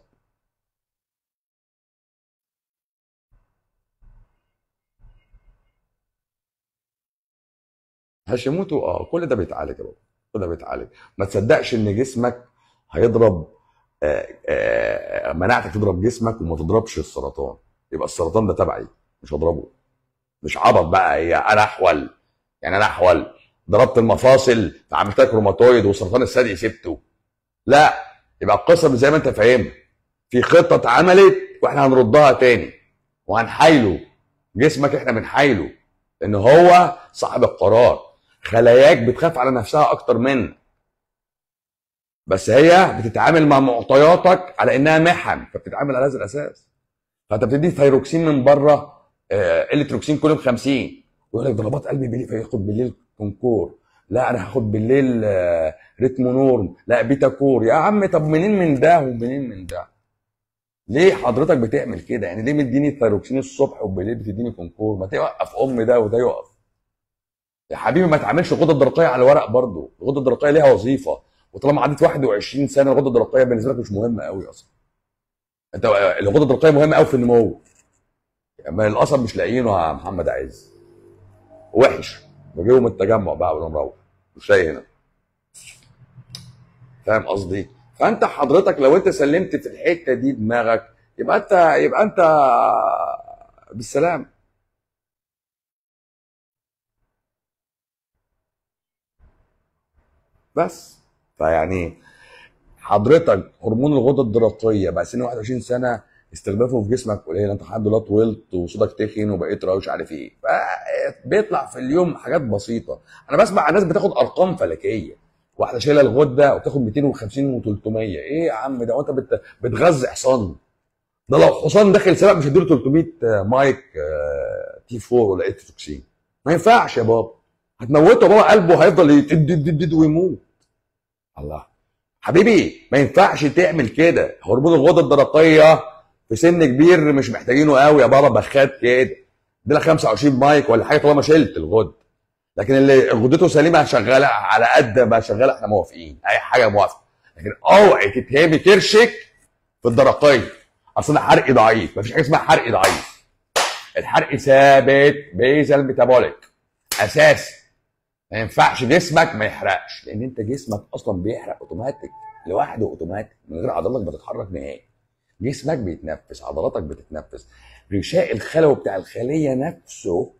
هاشيموتو اه كل ده بيتعالج يا بابا كل ده بيتعالج ما تصدقش ان جسمك هيضرب آه، آه، مناعتك تضرب جسمك وما تضربش السرطان يبقى السرطان ده تبعي مش هضربه مش عبط بقى هي انا احول يعني انا احول ضربت المفاصل فعملت لك روماتويد وسرطان الثدي سبته لا يبقى القصه زي ما انت فاهمها في خطه اتعملت واحنا هنردها تاني وهنحايله جسمك احنا بنحايله لان هو صاحب القرار خلاياك بتخاف على نفسها اكتر منك بس هي بتتعامل مع معطياتك على انها محن فبتتعامل على هذا الاساس فانت بتدي ثايروكسين من بره آه، التروكسين كل يوم 50 ويقول لك ضربات قلبي بالليل فياخد بالليل كونكور لا انا هاخد بالليل آه، ريتمو نورم لا بيتا كور يا عم طب منين من ده ومنين من ده ليه حضرتك بتعمل كده يعني ليه مديني الثايروكسين الصبح وبالليل بتديني كونكور ما توقف ام ده وده يقف يا حبيبي ما تعملش غده درقيه على الورق برضه الغده الدرقيه ليها وظيفه وطالما عدت 21 سنه الغده الدرقيه بالنسبه لك مش مهمه قوي اصلا انت الغده الدرقيه مهمه قوي في النمو اما القصب مش لاقيينه يا محمد عز وحش بجيبه من التجمع بقى وانا مروح مش لاقي هنا فاهم قصدي فانت حضرتك لو انت سلمت في الحته دي دماغك يبقى انت يبقى انت بالسلام بس فيعني حضرتك هرمون الغده الدرقيه بقى سن 21 سنه استخدامه في جسمك قليل انت الحمد لله طولت وصوتك تخن وبقيت راوي مش عارف ايه بيطلع في اليوم حاجات بسيطه انا بسمع عن ناس بتاخد ارقام فلكيه واحده شايله الغده وتاخد 250 و300 ايه يا عم ده وانت بت... بتغذي حصان ده لو حصان داخل سباق مش هيديله 300 مايك تي 4 ولا اتروكسين ما ينفعش يا بابا هتموته بابا قلبه هيفضل يتدد ويموت الله حبيبي ما ينفعش تعمل كده هرمون الغده الدرقيه في سن كبير مش محتاجينه قوي يا بابا بخات كده دي 25 مايك ولا حاجه طالما شلت الغد لكن اللي غدته سليمه شغاله على قد ما شغاله احنا موافقين اي حاجه موافقه لكن اوعي تتهمي كرشك في الدرقيه اصل انا حرقي ضعيف مفيش حاجه اسمها حرقي ضعيف الحرق ثابت بيزل ميتابوليك اساسي ما ينفعش جسمك ما يحرقش لان انت جسمك اصلا بيحرق اوتوماتيك لوحده اوتوماتيك من غير عضلاتك بتتحرك نهائي جسمك بيتنفس عضلاتك بتتنفس غشاء الخلوي بتاع الخليه نفسه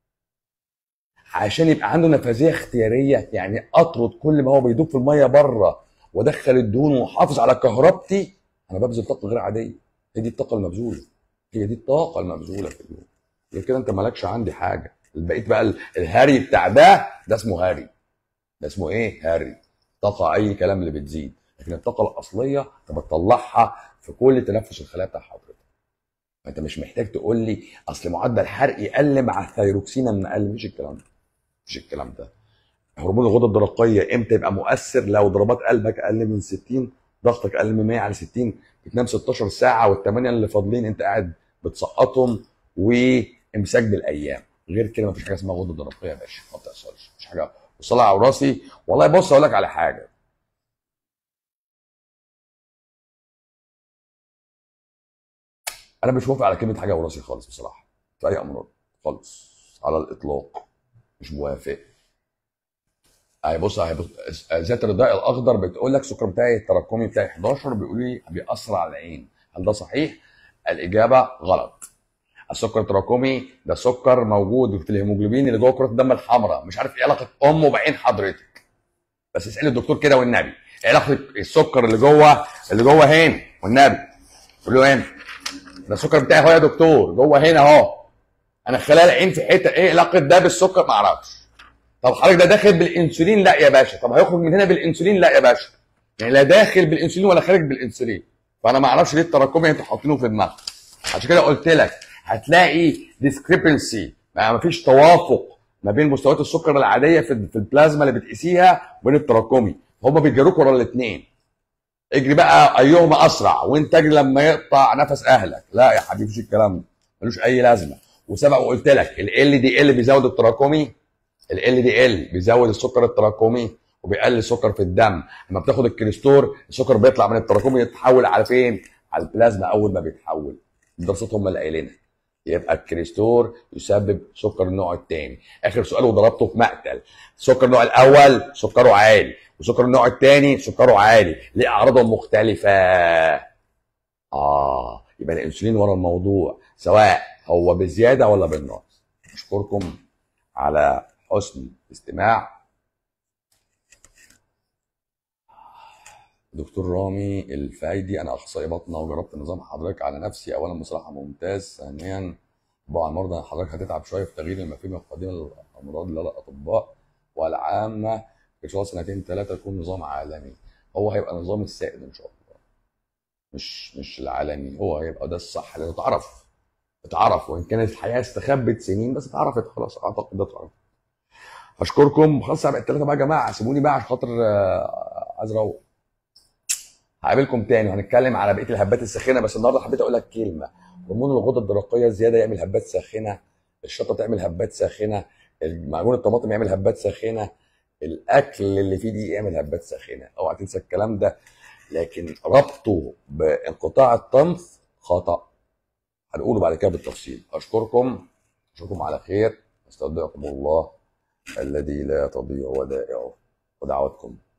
عشان يبقى عنده نفاذيه اختياريه يعني اطرد كل ما هو بيدوب في الميه بره وادخل الدهون واحافظ على كهربتي انا ببذل طاقه غير عاديه هي دي الطاقه المبذوله هي دي الطاقه المبذوله في اليوم غير كده انت مالكش عندي حاجه بقيت بقى الهاري بتاع ده ده اسمه هاري ده اسمه ايه هاري طاقه اي كلام اللي بتزيد لكن الطاقه الاصليه انت بتطلعها في كل تنفس الخلايا بتاع حضرتك فانت مش محتاج تقول لي اصل معدل حرقي قل مع الثيروكسين من قل مش الكلام ده مش الكلام ده هرمون الغده الدرقيه امتى يبقى مؤثر لو ضربات قلبك اقل من 60 ضغطك اقل من 100 على 60 بتنام 16 ساعه والثمانيه اللي فاضلين انت قاعد بتسقطهم وامساك بالايام غير كده مفيش حاجه اسمها غده درقيه يا باشا ما بتحصلش مفيش حاجه وصلها على راسي والله بص اقول لك على حاجه انا مش موافق على كلمه حاجه وراثي خالص بصراحه في اي امراض خالص على الاطلاق مش موافق اي بص اهي ذات الرداء الاخضر بتقول لك السكر بتاعي التراكمي بتاعي 11 بيقول لي بيأثر على العين هل ده صحيح؟ الاجابه غلط السكر التراكمي ده سكر موجود في الهيموجلوبين اللي جوه كرات الدم الحمراء مش عارف ايه علاقه امه بعين حضرتك بس اسال الدكتور كده والنبي ايه علاقه السكر اللي جوه اللي جوه هنا والنبي قول له هنا ده السكر بتاعي اهو يا دكتور جوه هنا اهو انا خلايا العين في حته ايه علاقه ده بالسكر ما اعرفش طب حضرتك ده داخل بالانسولين لا يا باشا طب هيخرج من هنا بالانسولين لا يا باشا يعني لا داخل بالانسولين ولا خارج بالانسولين فانا ما اعرفش ليه التراكمي انتوا حاطينه في دماغك عشان كده قلت لك هتلاقي ديسكريبنسي ما فيش توافق ما بين مستويات السكر العاديه في في البلازما اللي بتقيسيها وبين التراكمي هما بيجروك ورا الاثنين اجري بقى ايهما اسرع وانت اجري لما يقطع نفس اهلك لا يا حبيبي مفيش الكلام ده ملوش اي لازمه وسبق وقلت لك ال دي ال بيزود التراكمي ال دي ال بيزود السكر التراكمي وبيقلل السكر في الدم لما بتاخد الكريستور السكر بيطلع من التراكمي يتحول على فين على البلازما اول ما بيتحول الدراسات هم اللي قايلينها يبقى الكريستور يسبب سكر النوع الثاني اخر سؤال وضربته في مقتل سكر النوع الاول سكره عالي وسكر النوع الثاني سكره عالي ليه اعراضهم مختلفه اه يبقى الانسولين ورا الموضوع سواء هو بزياده ولا بالنقص اشكركم على حسن الاستماع دكتور رامي الفايدي انا اخصائي بطنه وجربت نظام حضرتك على نفسي اولا بصراحه ممتاز ثانيا بعض المرضى حضرتك هتتعب شويه في تغيير المفاهيم القديمه للامراض لدى الاطباء والعامه في خلال سنتين ثلاثه يكون نظام عالمي هو هيبقى نظام السائد ان شاء الله مش مش العالمي هو هيبقى ده الصح لانه اتعرف اتعرف وان كانت الحياه استخبت سنين بس اتعرفت خلاص اعتقد ده اتعرف اشكركم خلاص بقت ثلاثه بقى يا جماعه سيبوني بقى عشان خاطر آه، عايز اروح هقابلكم تاني وهنتكلم على بقيه الهبات الساخنه بس النهارده حبيت اقول لك كلمه هرمون الغده الدرقيه زياده يعمل هبات ساخنه الشطه تعمل هبات ساخنه معجون الطماطم يعمل هبات ساخنه الاكل اللي فيه دي يعمل هبات ساخنه اوعى تنسى الكلام ده لكن ربطه بانقطاع الطمث خطا هنقوله بعد كده بالتفصيل اشكركم اشوفكم على خير استودعكم الله الذي لا تضيع ودائعه ودعوتكم